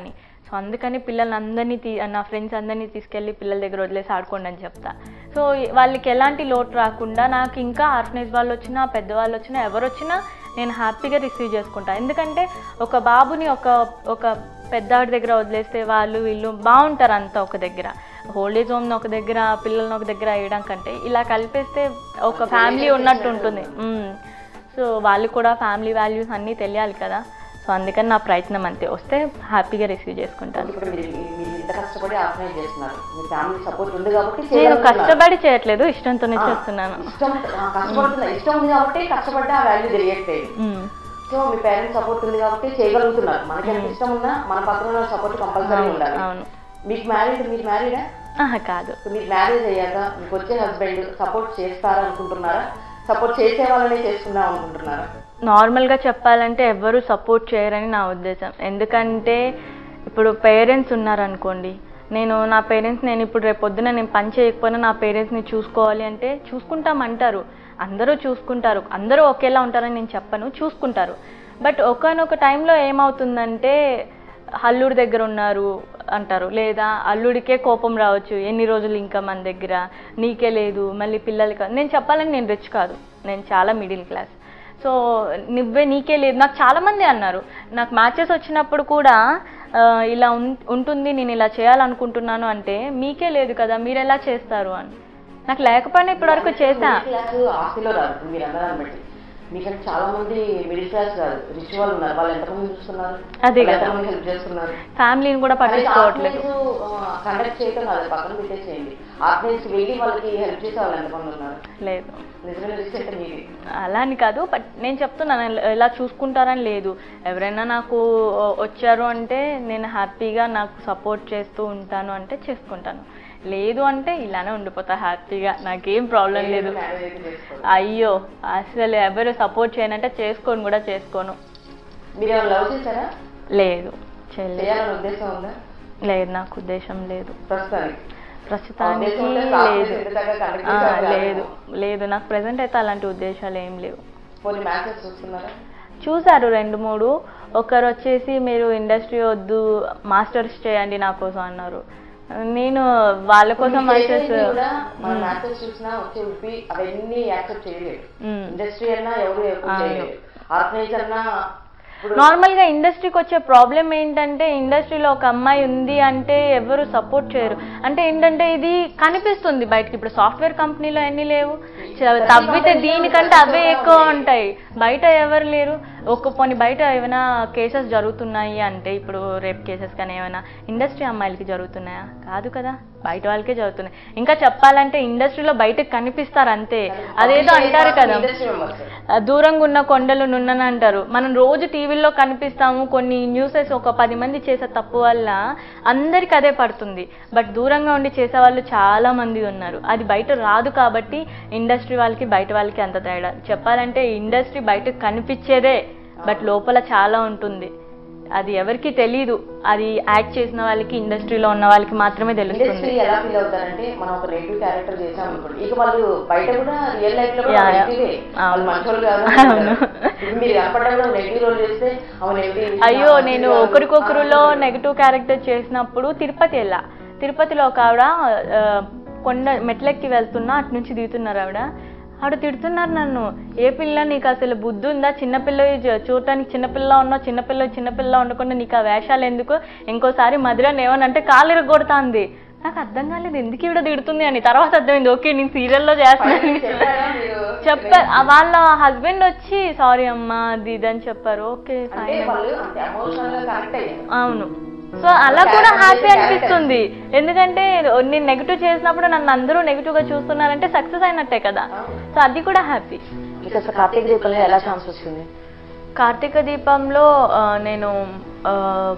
సో అందుకని పిల్లల్ని అందరినీ తీ నా ఫ్రెండ్స్ అందరినీ తీసుకెళ్ళి పిల్లల దగ్గర వదిలేసి ఆడుకోండి అని చెప్తా సో వాళ్ళకి ఎలాంటి లోటు రాకుండా నాకు ఇంకా ఆర్ఫనేజ్ వాళ్ళు వచ్చినా పెద్దవాళ్ళు వచ్చినా ఎవరు వచ్చినా నేను హ్యాపీగా రిసీవ్ చేసుకుంటా ఎందుకంటే ఒక బాబుని ఒక ఒక పెద్దవాడి దగ్గర వదిలేస్తే వాళ్ళు వీళ్ళు బాగుంటారు అంతా ఒక దగ్గర ఓల్డేజ్ హోమ్ని ఒక దగ్గర పిల్లల్ని ఒక దగ్గర వేయడం కంటే ఇలా కలిపేస్తే ఒక ఫ్యామిలీ ఉన్నట్టు ఉంటుంది మ్మ్. సో వాళ్ళు కూడా ఫ్యామిలీ వాల్యూస్ అన్నీ తెలియాలి కదా సో అందుకని నా ప్రయత్నం అంతే వస్తే హ్యాపీగా రిసీవ్ చేసుకుంటాను ఇప్పుడు మీరు మీరు ఇంత కష్టపడి ఆర్గనైజ్ చేస్తున్నారు మీ ఫ్యామిలీ సపోర్ట్ ఉంది కాబట్టి నేను చేయగలుగుతున్నారు. కష్టపడి చేయట్లేదు ఇష్టంతోనే చేస్తున్నాను ఇష్టం ఆ, కష్టపడుతున్నా ఇష్టం ఉంది కాబట్టి కష్టపడ్డా ఆ వాల్యూ తెలియట్లేదు మ్మ్. సో మీ పేరెంట్స్ సపోర్ట్ ఉంది కాబట్టి చేయగలుగుతున్నారు మనకి ఎంత ఇష్టం ఉన్నా మన పక్కన సపోర్ట్ కంపల్సరీ ఉండాలి అవును మీకు మ్యారీడ్ మీరు మ్యారీడా ఆహా, కాదు మీకు మ్యారేజ్ అయ్యాక మీకు వచ్చే హస్బెండ్ సపోర్ట్ చేస్తారా అనుకుంటున్నారా సపోర్ట్ చేసే వాళ్ళనే చేసుకుందాం అనుకుంటున్నారా నార్మల్గా చెప్పాలంటే ఎవ్వరూ సపోర్ట్ చేయరని నా ఉద్దేశం ఎందుకంటే ఇప్పుడు పేరెంట్స్ ఉన్నారనుకోండి నేను నా పేరెంట్స్ నేను ఇప్పుడు రేపు పొద్దున నేను పని చేయకపోయినా నా పేరెంట్స్ని చూసుకోవాలి అంటే చూసుకుంటామంటారు అందరూ చూసుకుంటారు అందరూ ఒకేలా ఉంటారని నేను చెప్పను చూసుకుంటారు బట్ ఒకనొక టైంలో ఏమవుతుందంటే అల్లుడి దగ్గర ఉన్నారు అంటారు లేదా అల్లుడికే కోపం రావచ్చు ఎన్ని రోజులు ఇంకా మన దగ్గర నీకే లేదు మళ్ళీ పిల్లలకి నేను చెప్పాలని నేను రిచ్ కాదు నేను చాలా మిడిల్ క్లాస్ సో నువ్వే నీకే లేదు నాకు చాలామంది అన్నారు నాకు మ్యాచెస్ వచ్చినప్పుడు కూడా ఆ, ఇలా ఉం- ఉంటుంది నేను ఇలా చేయాలనుకుంటున్నాను అంటే మీకే లేదు కదా మీరు ఎలా చేస్తారు అని నాకు లేకపోయినా ఇప్పటివరకు చేశా మిడిల్ క్లాస్ ఆస్తిలో రాదు ఇప్పుడు మీరు అందరాన్ని బట్టి మీకంటే చాలా మంది మిడిల్ క్లాస్ కాదు రిచ్ వాళ్ళు ఉన్నారు వాళ్ళు ఎంతమంది చూస్తున్నారు అదే వాళ్ళు కదా. ఎంతమంది హెల్ప్ చేస్తున్నారు ఫ్యామిలీని కూడా పట్టించుకోవట్లేదు కండక్ట్ చేయటం కాదు పక్కన పెట్టేసేయండి ఆర్గనైజ్ వెళ్ళి వాళ్ళకి హెల్ప్ చేసే వాళ్ళు ఎంతమంది ఉన్నారు లేదు నిజంగా రిస్క్ అంటే మీది అలా అని కాదు బట్ నేను చెప్తున్నాను ఇలా- ఇలా చూసుకుంటారని లేదు ఎవరైనా నాకు వచ్చారు అంటే నేను హ్యాపీగా నాకు సపోర్ట్ చేస్తూ ఉంటాను అంటే చేసుకుంటాను లేదు అంటే ఇలానే ఉండిపోతా హ్యాపీగా నాకేం ప్రాబ్లం లేదు మ్యారేజ్ అయితే చేసుకోవాలి అయ్యో అసలు ఎవరు సపోర్ట్ చేయనంటే చేసుకోను కూడా చేసుకోను మీరు ఏమైనా లవ్ చేశారా లేదు చేయలేదు చేయాలని ఉద్దేశం ఉందా లేదు నాకు ఉద్దేశం లేదు ప్రస్తుతానికి ప్రస్తుతానికి ఉద్దేశం ఉంటే class లేదు లో ఇంతదాకా conduct ఆ, చేసేవాళ్ళు లేదు లేదు నాకు ప్రజెంట్ అయితే అలాంటి ఉద్దేశాలు ఏం లేవు కొన్ని మ్యాచెస్ చూస్తున్నారా చూశారు రెండు మూడు ఒకరు వచ్చేసి మీరు ఇండస్ట్రీ వద్దు మాస్టర్స్ చేయండి నా కోసం అన్నారు నేను వాళ్ళ కోసం కొన్ని మాస్టర్స్ చేసేవి కూడా మన మ్యాచెస్ చూసినా వచ్చే ఉప్పి అవన్నీ యాక్సెప్ట్ చేయలేదు ఇండస్ట్రీ అన్నా ఎవరు ఎక్కువ అవును. చేయలేదు ఆర్గనైజ్ అన్నా ఇప్పుడు నార్మల్గా ఇండస్ట్రీకి వచ్చే ప్రాబ్లం ఏంటంటే ఇండస్ట్రీలో ఒక అమ్మాయి ఉంది అంటే ఎవరు సపోర్ట్ చేయరు అంటే ఏంటంటే ఇది కనిపిస్తుంది బయటకి ఇప్పుడు సాఫ్ట్వేర్ కంపెనీలో ఎన్ని లేవు చ- తవ్వితే దీనికంటే అవే ఎక్కువ ఉంటాయి బయట ఎవరు లేరు ఒక పోనీ బయట ఏమైనా కేసెస్ జరుగుతున్నాయి అంటే ఇప్పుడు రేప్ కేసెస్ కానీ ఏమైనా ఇండస్ట్రీ అమ్మాయిలకి జరుగుతున్నాయా కాదు కదా బయట వాళ్ళకే జరుగుతున్నాయి ఇంకా చెప్పాలంటే ఇండస్ట్రీలో బయటకు కనిపిస్తారు అంతే అదేదో అంటారు కదా ఇండస్ట్రీ మెంబర్స్ ఆ, దూరంగా ఉన్న కొండలు నున్నని అంటారు మనం రోజు టీవీల్లో కనిపిస్తాము కొన్ని న్యూసెస్ ఒక పది మంది చేసే తప్పు వల్ల అందరికి అదే పడుతుంది బట్ దూరంగా ఉండి చేసే వాళ్ళు చాలా మంది ఉన్నారు అది బయట రాదు కాబట్టి ఇండస్ట్రీ వాళ్ళకి బయట వాళ్ళకి అంత తేడా చెప్పాలంటే ఇండస్ట్రీ బయటకు కనిపించేదే బట్ లోపల చాలా ఉంటుంది అది ఎవరికి తెలీదు అది యాక్ట్ చేసిన వాళ్ళకి ఇండస్ట్రీలో ఉన్న వాళ్ళకి మాత్రమే తెలుస్తుంది ఇండస్ట్రీ ఎలా ఫీల్ అవుతారంటే మనం ఒక నెగిటివ్ క్యారెక్టర్ చేసాం అనుకోండి ఇక వాళ్ళు బయట కూడా రియల్ లైఫ్ లో కూడా Yeah, yeah. నెగిటివే వాళ్ళు అవును. మంచోళ్ళు కాదు అవును. ఇప్పుడు మీరు కనపడడం నెగిటివ్ రోల్ చేస్తే అవును నెగిటివ్ అయ్యో నేను ఒకరికొకరులో నెగిటివ్ క్యారెక్టర్ చేసినప్పుడు తిరుపతి వెళ్ళా తిరుపతిలో ఒక ఆవిడ ఆ, కొండ మెట్లెక్కి వెళ్తున్నా అటు నుంచి దిగుతున్నారు ఆవిడ ఆవిడ తిడుతున్నారు నన్ను ఏ పిల్ల నీకు అసలు బుద్ధి ఉందా చిన్నపిల్ల చూడటానికి చిన్నపిల్ల ఉన్నావు చిన్నపిల్ల చిన్నపిల్ల ఉండకుండా నీకు ఆ వేషాలు ఎందుకు ఇంకోసారి మధురని ఏమనంటే కాలు ఇరగొడతాంది నాకు అర్థం కాలేదు ఎందుకు ఈవిడ తిడుతుంది అని తర్వాత అర్థమైంది ఓకే నేను సీరియల్లో చేస్తున్నాను చెప్పారా మీరు? చెప్పారు ఆ వాళ్ళ హస్బెండ్ వచ్చి సారీ అమ్మా అది ఇది అని చెప్పారు ఓకే అంటే ఫైన్ వాళ్ళు అంత ఎమోషనల్ గా కనెక్ట్ అయ్యారు అవును సో అలా కూడా హ్యాపీ అనిపిస్తుంది ఎందుకంటే నేను నెగిటివ్ చేసినప్పుడు నన్ను అందరూ నెగిటివ్ గా చూస్తున్నారంటే సక్సెస్ అయినట్టే కదా సో అది కూడా హ్యాపీ మీకు అసలు కార్తీక దీపంలో ఎలా ఛాన్స్ వచ్చింది కార్తీక దీపంలో ఆ, నేను ఆ,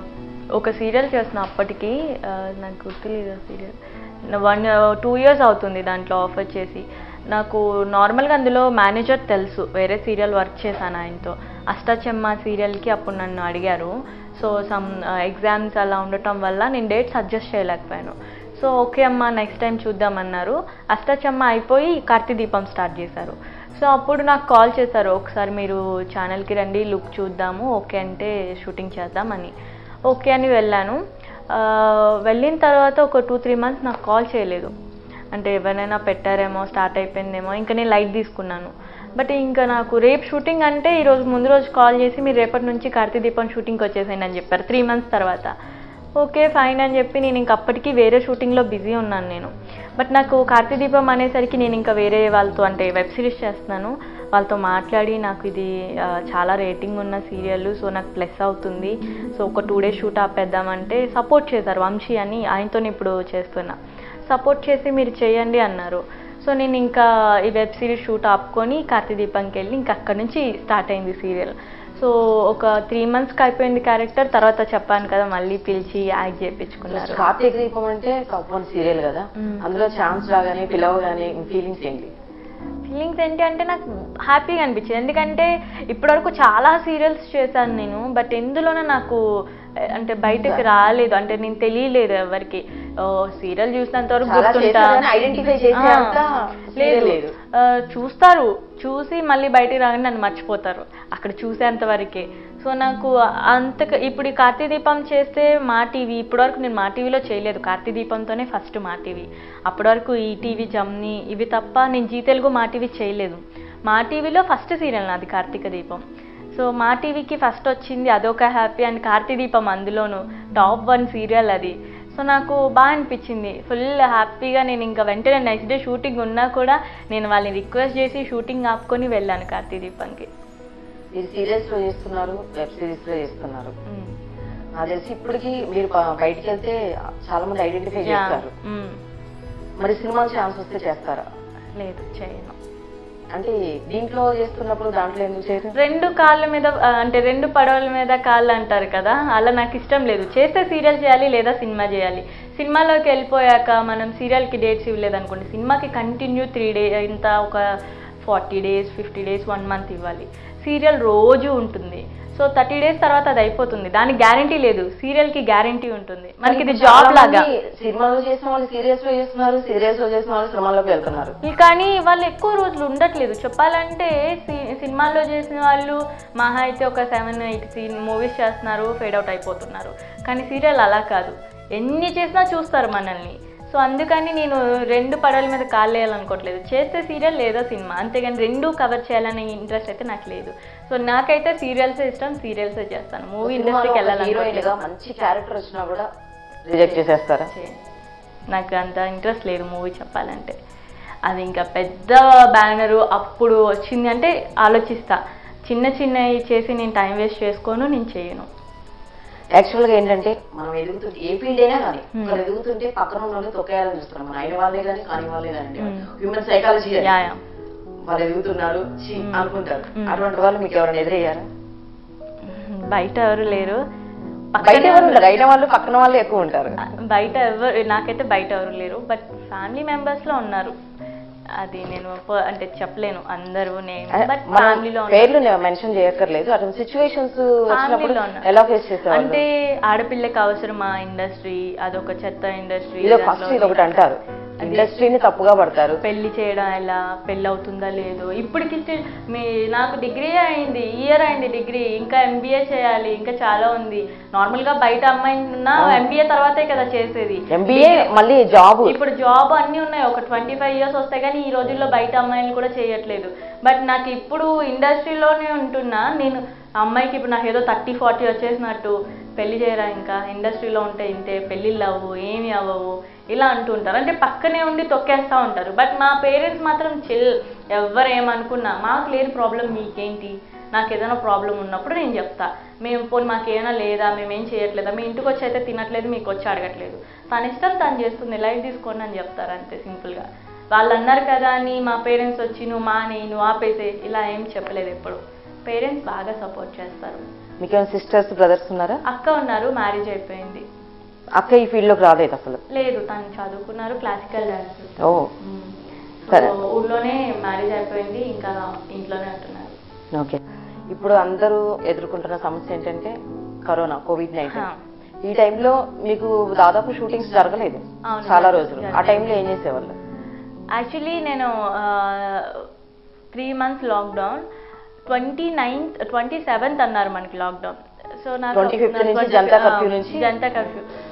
ఒక సీరియల్ చేసిన అప్పటికి ఆ, నాకు గుర్తులేదు సీరియల్ వన్ టూ ఇయర్స్ అవుతుంది దాంట్లో ఆఫర్ చేసి నాకు నార్మల్గా అందులో మేనేజర్ తెలుసు వేరే సీరియల్ వర్క్ చేశాను ఆయనతో అష్టాచెమ్మ సీరియల్కి అప్పుడు నన్ను అడిగారు సో సమ్ ఎగ్జామ్స్ అలా ఉండటం వల్ల నేను డేట్స్ అడ్జస్ట్ చేయలేకపోయాను సో ఓకే అమ్మా నెక్స్ట్ టైం చూద్దామన్నారు అష్టాచెమ్మ అయిపోయి కార్తీ దీపం స్టార్ట్ చేశారు సో అప్పుడు నాకు కాల్ చేశారు ఒకసారి మీరు ఛానల్కి రండి లుక్ చూద్దాము ఓకే అంటే షూటింగ్ చేద్దామని ఓకే అని వెళ్ళాను ఆ, వెళ్ళిన తర్వాత ఒక టూ త్రీ మంత్స్ నాకు కాల్ చేయలేదు అంటే ఎవరైనా పెట్టారేమో స్టార్ట్ అయిపోయిందేమో ఇంకా నేను లైట్ తీసుకున్నాను బట్ ఇంకా నాకు రేపు షూటింగ్ అంటే ఈరోజు ముందు రోజు కాల్ చేసి మీరు రేపటి నుంచి కార్తీ దీపం షూటింగ్కి వచ్చేసేయండి అని చెప్పారు త్రీ మంత్స్ తర్వాత ఓకే ఫైన్ అని చెప్పి నేను ఇంక అప్పటికి వేరే షూటింగ్లో బిజీ ఉన్నాను నేను బట్ నాకు కార్తీ దీపం అనేసరికి నేను ఇంకా వేరే వాళ్ళతో అంటే వెబ్ సిరీస్ చేస్తున్నాను వాళ్ళతో మాట్లాడి నాకు ఇది ఆ, చాలా రేటింగ్ ఉన్న సీరియల్ సో నాకు ప్లస్ అవుతుంది సో ఒక టూ డేస్ షూట్ ఆపేద్దామంటే సపోర్ట్ చేశారు వంశీ అని ఆయనతో ఇప్పుడు చేస్తున్నా సపోర్ట్ చేసి మీరు చేయండి అన్నారు సో నేను ఇంకా ఈ వెబ్ సిరీస్ షూట్ ఆపుకొని కార్తీ దీపంకి వెళ్ళి ఇంకా అక్కడి నుంచి స్టార్ట్ అయింది సీరియల్ సో ఒక త్రీ మంత్స్కి అయిపోయింది క్యారెక్టర్ తర్వాత చెప్పాను కదా మళ్ళీ పిలిచి యాక్ట్ చేయించుకున్నారు కార్తీక దీపం అంటే టాప్ వన్ సీరియల్ కదా మ్మ్. అందులో ఛాన్స్ రాగానే పిలవగానే ఫీలింగ్స్ ఏంటి ఫీలింగ్స్ ఏంటి అంటే నాకు హ్యాపీగా అనిపించింది ఎందుకంటే ఇప్పటివరకు చాలా సీరియల్స్ చేశాను నేను బట్ ఎందులోనూ నాకు ఏ, అంటే బయటకు రాలేదు అంటే నేను తెలియలేదు ఎవరికి సీరియల్ చూసినంత వరకు చాలా గుర్తుంటా చేశారు కానీ identify చేసే ఆ, అంత లేదు లేదు. ఆ, చూస్తారు చూసి మళ్ళీ బయటికి రాగానే నన్ను మర్చిపోతారు అక్కడ చూసేంత వరకే సో నాకు అంత ఇప్పుడు ఈ కార్తీ దీపం చేస్తే మా టీవీ ఇప్పటివరకు నేను మా టీవీలో చేయలేదు కార్తీ దీపంతోనే ఫస్ట్ మా టీవీ అప్పటి వరకు ఈ టీవీ జమ్ని ఇవి తప్ప నేను జీ తెలుగు మా టీవీ చేయలేదు మా టీవీలో ఫస్ట్ సీరియల్ నాది కార్తీక దీపం సో మా టీవీకి ఫస్ట్ వచ్చింది అదొక హ్యాపీ అండ్ కార్తీ దీపం అందులోను టాప్ వన్ సీరియల్ అది సో నాకు బాగా అనిపించింది ఫుల్ హ్యాపీగా నేను ఇంకా వెంటనే నెక్స్ట్ డే షూటింగ్ ఉన్నా కూడా నేను వాళ్ళని రిక్వెస్ట్ చేసి షూటింగ్ ఆపుకొని వెళ్ళాను కార్తీ దీపంకి మీరు సీరియల్స్ లో చేస్తున్నారు వెబ్ సిరీస్ లో చేస్తున్నారు మ్మ్. నాకు తెలిసి ఇప్పటికి మీరు బ- బయటికి వెళ్తే చాలా మంది ఐడెంటిఫై యా. చేస్తారు మ్మ్. మరి సినిమా ఛాన్స్ వస్తే చేస్తారా లేదు చేయను అంటే దీంట్లో చేస్తున్నప్పుడు దాంట్లో ఎందుకు చేయరు రెండు కాళ్ళ మీద ఆ, అంటే రెండు పడవల మీద కాళ్ళు అంటారు కదా అలా నాకు ఇష్టం లేదు చేస్తే సీరియల్ చేయాలి లేదా సినిమా చేయాలి సినిమాలోకి వెళ్ళిపోయాక మనం సీరియల్కి డేట్స్ ఇవ్వలేదు అనుకోండి సినిమాకి కంటిన్యూ త్రీ డే ఇంత ఒక forty days fifty days one month ఇవ్వాలి సీరియల్ రోజు ఉంటుంది సో థర్టీ డేస్ తర్వాత అది అయిపోతుంది దానికి గ్యారంటీ లేదు సీరియల్కి గ్యారంటీ ఉంటుంది మనకి ఇది జాబ్ చాలా లాగా మంది సినిమాలో చేసిన వాళ్ళు సీరియల్స్ లో చేస్తున్నారు సీరియల్స్ లో చేసిన వాళ్ళు సినిమాలోకి వెళ్తున్నారు కానీ వాళ్ళు ఎక్కువ రోజులు ఉండట్లేదు చెప్పాలంటే సి- సినిమాల్లో చేసిన వాళ్ళు మహా అయితే ఒక సెవెన్ ఎయిట్ సీన్ మూవీస్ చేస్తున్నారు ఫేడ్ అవుట్ అయిపోతున్నారు కానీ సీరియల్ అలా కాదు ఎన్ని చేసినా చూస్తారు మనల్ని సో అందుకని నేను రెండు పడవల మీద కాళ్ళు వేయాలనుకోవట్లేదు చేస్తే సీరియల్ లేదా సినిమా అంతేగాని రెండు కవర్ చేయాలనే ఇంట్రెస్ట్ అయితే నాకు లేదు సో నాకైతే సీరియల్సే ఇష్టం సీరియల్సే చేస్తాను మూవీ ఇండస్ట్రీకి హీరోయిన్ వెళ్ళాలనుకోవట్లేదు గా మంచి క్యారెక్టర్ వచ్చినా కూడా రిజెక్ట్ చేసేస్తారా చేయను. నాకు అంత ఇంట్రెస్ట్ లేదు మూవీ చెప్పాలంటే అది ఇంకా పెద్ద బ్యానరు అప్పుడు వచ్చింది అంటే ఆలోచిస్తా చిన్న చిన్నవి చేసి నేను టైం వేస్ట్ చేసుకోను నేను చేయను యాక్చువల్ గా ఏంటంటే మనం ఎదుగుతుంటే ఏ ఫీల్డ్ అయినా కానీ Hmm. ఇక్కడ ఎదుగుతుంటే పక్కన ఉన్న వాళ్ళు తొక్కేయాలని చూస్తున్నాం మన అయిన వాళ్ళే కానీ కాని వాళ్ళే కానీ Hmm. Human psychology yeah yeah వాళ్ళు ఎదుగుతున్నారు ఛీ Hmm. అనుకుంటారు Hmm. అటువంటి వాళ్ళు మీకు ఎవరైనా ఎదురయ్యారా బయట ఎవరు లేరు బయట పక్కనే ఎవరు ఉండరు అయిన వాళ్ళు పక్కన వాళ్ళు ఎక్కువ ఉంటారు బయట ఎవరు నాకైతే బయట ఎవరు లేరు బట్ ఫ్యామిలీ మెంబర్స్లో ఉన్నారు అది నేను ప- అంటే చెప్పలేను అందరూ నేను బట్ మనం ఫ్యామిలీలో పేర్లు మెన్షన్ చేయక్కర్లేదు అటువంటి సిచ్యువేషన్స్ వచ్చినప్పుడు ఫ్యామిలీలో ఉన్నా. ఎలా ఫేస్ చేసేవాళ్ళు అంటే ఆడపిల్లకి అవసరమా ఇండస్ట్రీ అదొక చెత్త ఇండస్ట్రీ ఇది ఫస్ట్ ఇది ఒకటి అంటారు ఇండస్ట్రీని తప్పుగా పడతారు పెళ్లి చేయడం ఎలా పెళ్ళి అవుతుందా లేదు ఇప్పటికి still మీ నాకు డిగ్రీ అయింది ఇయర్ అయింది డిగ్రీ ఇంకా ఎంబీఏ చేయాలి ఇంకా చాలా ఉంది నార్మల్ గా బయట అమ్మాయి ఉన్నా ఎంబీఏ తర్వాతే కదా చేసేది ఎంబీఏ మళ్ళీ జాబ్ ఇప్పుడు జాబ్ అన్నీ ఉన్నాయి ఒక ట్వంటీ ఫైవ్ ఇయర్స్ వస్తాయి కానీ ఈ రోజుల్లో బయట అమ్మాయిలు కూడా చేయట్లేదు బట్ నాకు ఇప్పుడు ఇండస్ట్రీలోనే ఉంటున్నా నేను అమ్మాయికి ఇప్పుడు నాకు ఏదో థర్టీ ఫార్టీ వచ్చేసినట్టు పెళ్లి చేయరా ఇంకా ఇండస్ట్రీలో ఉంటే ఇంతే పెళ్ళిళ్ళు అవ్వవు ఏమి అవ్వవు ఇలా అంటుంటారు అంటే పక్కనే ఉండి తొక్కేస్తూ ఉంటారు బట్ మా పేరెంట్స్ మాత్రం చిల్ ఎవరు ఏమనుకున్నా మాకు లేని ప్రాబ్లం మీకేంటి నాకు ఏదైనా ప్రాబ్లం ఉన్నప్పుడు నేను చెప్తా మేము పోనీ మాకు ఏమైనా లేదా మేము ఏం చేయట్లేదా మీ ఇంటికి వచ్చి అయితే తినట్లేదు మీకు వచ్చి అడగట్లేదు తన ఇష్టం తను చేస్తుంది లైట్ తీసుకోండి అని చెప్తారు అంతే సింపుల్గా వాళ్ళు అన్నారు కదా అని మా పేరెంట్స్ వచ్చి నువ్వు మాని నువ్వు ఆపేసే ఇలా ఏం చెప్పలేదు ఎప్పుడు పేరెంట్స్ బాగా సపోర్ట్ చేస్తారు మీకు సిస్టర్స్ బ్రదర్స్ ఉన్నారా అక్క ఉన్నారు మ్యారేజ్ అయిపోయింది అక్క ఈ ఫీల్డ్ లోకి రాలేదు అసలు లేదు తను చదువుకున్నారు క్లాసికల్ డాన్స్ ఓ సరే. ఊళ్ళోనే మ్యారేజ్ అయిపోయింది ఇంకా ఇంట్లోనే ఉంటున్నారు ఓకే ఇప్పుడు అందరూ ఎదుర్కొంటున్న సమస్య ఏంటంటే కరోనా కోవిడ్ నైన్టీన్ హా. ఈ టైంలో మీకు దాదాపు షూటింగ్స్ జరగలేదు అవును, చాలా జరగలేదు, రోజులు ఆ జరగలేదు. టైంలో ఏం చేసేవాళ్ళు యాక్చువల్లీ నేను three months lockdown twenty ninth twenty seventh అన్నారు మనకి లాక్డౌన్ సో నాకు 25th నుంచి 20 జనతా ఆ, కర్ఫ్యూ నుంచి? జనతా కర్ఫ్యూ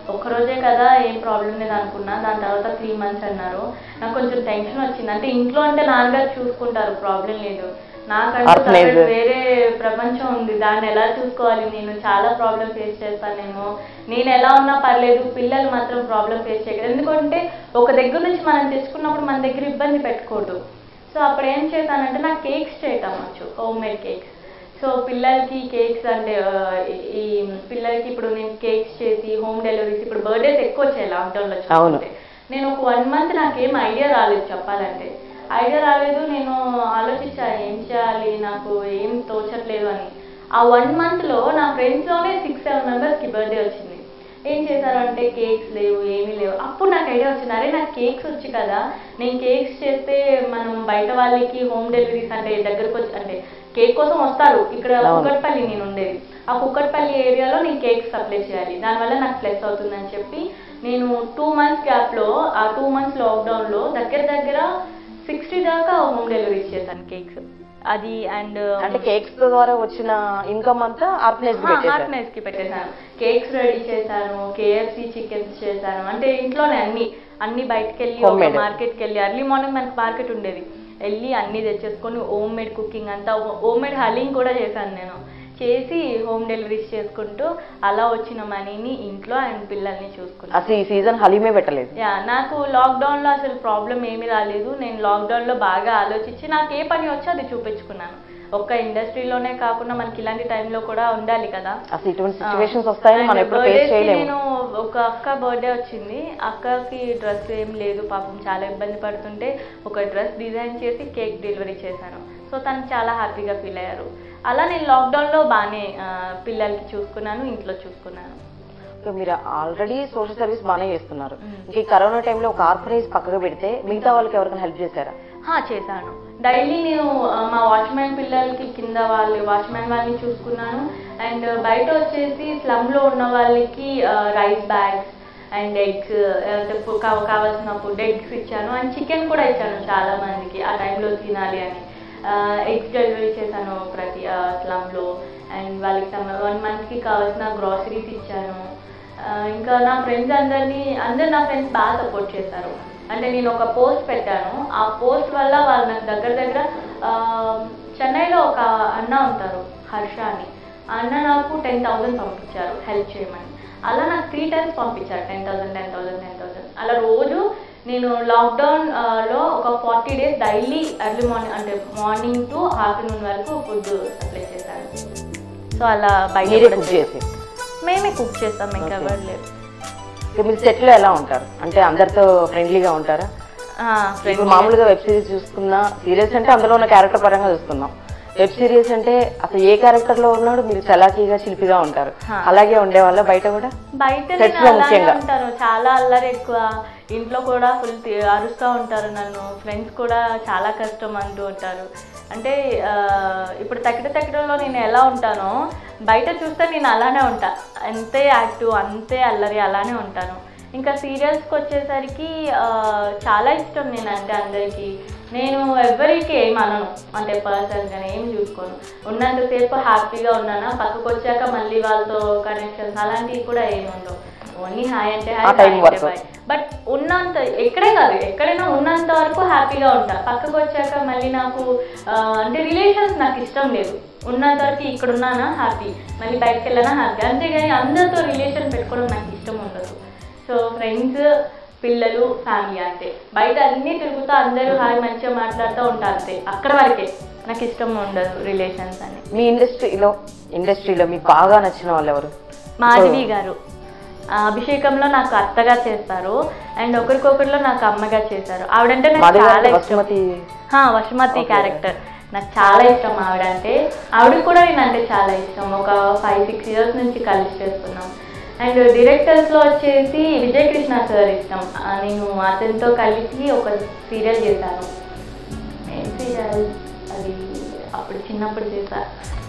ఒక రోజే కదా ఏం ప్రాబ్లం లేదు అనుకున్నా దాని తర్వాత త్రీ మంత్స్ అన్నారు నాకు కొంచెం టెన్షన్ వచ్చింది అంటే ఇంట్లో అంటే నాన్నగారు చూసుకుంటారు ప్రాబ్లం లేదు నాకంటూ Orphanage. separate వేరే ప్రపంచం ఉంది దాన్ని ఎలా చూసుకోవాలి నేను చాలా ప్రాబ్లం ఫేస్ చేస్తాను నేను నేను ఎలా ఉన్నా పర్లేదు పిల్లలు మాత్రం ప్రాబ్లం ఫేస్ చేయగలరు ఎందుకంటే ఒక దగ్గర నుంచి మనం తెచ్చుకున్నప్పుడు మన దగ్గర ఇబ్బంది పెట్టకూడదు సో అప్పుడు ఏం చేశానంటే నాకు కేక్స్ చేయటం వచ్చు హోమ్ మేడ్ కేక్స్ సో పిల్లలకి కేక్స్ అంటే ఆ, ఈ- ఈ పిల్లలకి ఇప్పుడు నేను కేక్స్ చేసి హోమ్ డెలివరీస్ ఇప్పుడు బర్త్డేస్ ఎక్కువ వచ్చాయి లాక్డౌన్లో అవును. చూసుకుంటే నేను ఒక వన్ మంత్ నాకేం ఐడియా రాలేదు చెప్పాలంటే ఐడియా రాలేదు నేను ఆలోచించా ఏం చేయాలి నాకు ఏం తోచట్లేదు అని ఆ వన్ మంత్లో నా ఫ్రెండ్స్లోనే సిక్స్ సెవెన్ మెంబర్స్కి బర్త్డే వచ్చింది ఏం చేశారు అంటే కేక్స్ లేవు ఏమీ లేవు అప్పుడు నాకు ఐడియా వచ్చింది అరే నాకు కేక్స్ వచ్చి కదా నేను కేక్స్ చేస్తే మనం బయట వాళ్ళకి హోమ్ డెలివరీస్ అంటే దగ్గరకు వచ్చి అంటే కేక్ కోసం వస్తారు ఇక్కడ అవును. కుక్కట్పల్లి నేను ఉండేది ఆ కుక్కట్పల్లి ఏరియాలో నేను కేక్ సప్లై చేయాలి దానివల్ల నాకు ప్లస్ అవుతుందని చెప్పి నేను టూ మంత్స్ గ్యాప్లో ఆ టూ మంత్స్ లాక్డౌన్లో దగ్గర దగ్గర సిక్స్టీ దాకా హోమ్ డెలివరీ చేశాను కేక్స్ అది అండ్ అంటే కేక్స్ ద్వారా వచ్చిన ఇన్కమ్ అంతా ఆర్ఫనేజ్ పెట్టేశారు హార్ట్నెస్ కి పెట్టేశాను కేక్స్ రెడీ చేశాను కేఎఫ్సి చికెన్స్ చేశాను అంటే ఇంట్లోనే అన్ని అన్ని బయటకు వెళ్ళి ఒక Homemade. మార్కెట్కి వెళ్ళి అర్లీ మార్నింగ్ మనకి మార్కెట్ ఉండేది వెళ్ళి అన్ని తెచ్చేసుకొని హోమ్ మేడ్ కుకింగ్ అంతా హోమ్ మేడ్ హలీం కూడా చేశాను నేను చేసి హోమ్ డెలివరీస్ చేసుకుంటూ అలా వచ్చిన మనీని ఇంట్లో అండ్ పిల్లల్ని చూసుకున్నాను అసలు ఈ సీజన్ హలీమే పెట్టలేదు యా నాకు లాక్డౌన్లో అసలు ప్రాబ్లం ఏమీ రాలేదు నేను లాక్డౌన్లో బాగా ఆలోచించి నాకు ఏ పని వచ్చో అది చూపించుకున్నాను ఒక్క ఇండస్ట్రీలోనే కాకుండా మనకి ఇలాంటి టైంలో కూడా ఉండాలి కదా అసలు ఇటువంటి సిచ్యువేషన్స్ వస్తాయని మనం And ఎప్పుడు birthdays ఫేస్ కి చేయలేము నేను ఒక అక్క బర్త్డే వచ్చింది అక్కకి డ్రెస్ ఏం లేదు పాపం చాలా ఇబ్బంది పడుతుంటే ఒక డ్రెస్ డిజైన్ చేసి కేక్ డెలివరీ చేశాను సో తను చాలా హ్యాపీగా ఫీల్ అయ్యారు అలా నేను లాక్డౌన్లో బాగానే ఆ, పిల్లలకి చూసుకున్నాను ఇంట్లో చూసుకున్నాను ఇంకా మీరు ఆల్రెడీ సోషల్ సర్వీస్ బాగానే చేస్తున్నారు మ్మ్. ఇంకా ఈ కరోనా టైంలో ఒక ఆర్ఫనేజ్ పక్కకు పెడితే మిగతా వాళ్ళకి ఎవరికైనా హెల్ప్ చేశారా హా, చేశాను డైలీ నేను ఆ, మా వాచ్మెన్ పిల్లలకి కింద వాళ్ళు వాచ్మెన్ వాళ్ళని చూసుకున్నాను అండ్ బయట వచ్చేసి స్లమ్లో ఉన్న వాళ్ళకి రైస్ బ్యాగ్స్ అండ్ ఎగ్స్ కావాల్సిన ఫుడ్ ఎగ్స్ ఇచ్చాను అండ్ చికెన్ కూడా ఇచ్చాను చాలా మందికి ఆ టైంలో తినాలి అని ఎగ్స్ డెలివరీ చేశాను ప్రతి స్లమ్లో అండ్ వాళ్ళకి వన్ మంత్కి కావాల్సిన గ్రాసరీస్ ఇచ్చాను ఆ, ఇంకా నా ఫ్రెండ్స్ అందరినీ అందరు నా ఫ్రెండ్స్ బాగా సపోర్ట్ చేశారు అంటే నేను ఒక పోస్ట్ పెట్టాను ఆ పోస్ట్ వల్ల వాళ్ళు నాకు దగ్గర దగ్గర ఆ, చెన్నైలో ఒక అన్న ఉంటారు హర్ష అని ఆ అన్న నాకు టెన్ థౌసండ్ పంపించారు హెల్ప్ చేయమని అలా నాకు త్రీ టైమ్స్ పంపించారు ten thousand ten thousand ten thousand అలా రోజు నేను లాక్డౌన్ ఆ, లో ఒక forty days daily early morning అంటే మార్నింగ్ టు ఆఫ్టర్నూన్ వరకు ఫుడ్ సప్లై చేశాను సో అలా బయట మీరే కూడా కుక్ చేశాను. చేసి మేమే కుక్ చేస్తాం ఇంకా Okay. ఎవరు లేరు ఇక మీరు సెట్ లో ఎలా ఉంటారు అంటే అందరితో ఫ్రెండ్లీగా ఉంటారా ఆ, ఇప్పుడు friendly. మామూలుగా వెబ్ సిరీస్ చూసుకున్నా సీరియల్స్ అంటే అందులో ఉన్న క్యారెక్టర్ పరంగా చూస్తున్నాం వెబ్ సిరీస్ అంటే అసలు ఏ క్యారెక్టర్ లో ఉన్నాడు మీరు చలాకీగా శిల్పిగా ఉంటారు హా. అలాగే ఉండేవాళ్ళ బయట కూడా బయట Sets నేను లో అలానే ముఖ్యంగా. ఉంటాను చాలా అల్లరి ఎక్కువ ఇంట్లో కూడా ఫుల్ అరుస్తూ ఉంటారు నన్ను ఫ్రెండ్స్ కూడా చాలా కష్టం అంటూ ఉంటారు అంటే ఆ, ఇప్పుడు తక్కిట తక్కిటలో నేను ఎలా ఉంటానో బయట చూస్తే నేను అలానే ఉంటా అంతే యాక్టివ్ అంతే అల్లరి అలానే ఉంటాను ఇంకా సీరియల్స్కి వచ్చేసరికి ఆ, చాలా ఇష్టం నేను అంటే అందరికీ నేను ఎవరికి ఏం అనను అంటే పర్సన్స్ కానీ ఏం చూసుకోను ఉన్నంతసేపు హ్యాపీగా ఉన్నానా పక్కకు వచ్చాక మళ్ళీ వాళ్ళతో కనెక్షన్స్ అలాంటివి కూడా ఏమి ఉండవు ఓన్లీ హాయ్ అంటే ఆ హాయ్ time బాయ్ అంటే వరకు. బాయ్ బట్ ఉన్నంత ఎక్కడే కాదు ఎక్కడైనా ఉన్నంత వరకు హ్యాపీగా ఉంటా పక్కకు వచ్చాక మళ్ళీ నాకు ఆ, అంటే రిలేషన్స్ నాకు ఇష్టం లేదు ఉన్నంత వరకు ఇక్కడ ఉన్నానా హ్యాపీ మళ్ళీ బయటకు వెళ్ళానా హ్యాపీ అంతేగాని అందరితో రిలేషన్ పెట్టుకోవడం నాకు ఇష్టం ఉండదు సో ఫ్రెండ్స్ పిల్లలు ఫ్యామిలీ అంతే బయట అన్నీ తిరుగుతూ అందరూ హాయ్ మంచిగా మాట్లాడుతూ ఉంటారు అంతే అక్కడ వరకే నాకు ఇష్టం ఉండదు రిలేషన్స్ అని మీ ఇండస్ట్రీలో ఇండస్ట్రీలో మీకు బాగా నచ్చిన వాళ్ళు ఎవరు మాధవి గారు ఆ, అభిషేకంలో నాకు అత్తగా చేస్తారు అండ్ ఒకరికొకరిలో నాకు అమ్మగా చేశారు ఆవిడంటే నాకు మాధవి చాలా గారు ఇష్టం బసుమతి హా, వసుమతి Okay. క్యారెక్టర్ నాకు చాలా ఇష్టం ఆవిడ అంటే ఆవిడకి కూడా నేను అంటే చాలా ఇష్టం ఒక ఫైవ్ సిక్స్ ఇయర్స్ నుంచి కలిసి చేస్తున్నాం అండ్ డైరెక్టర్స్లో వచ్చేసి విజయ్ కృష్ణ సార్ ఇష్టం ఆ, నేను అతనితో కలిసి ఒక సీరియల్ చేశాను ఏం సీరియల్ అది అప్పుడు చిన్నప్పుడు చేశా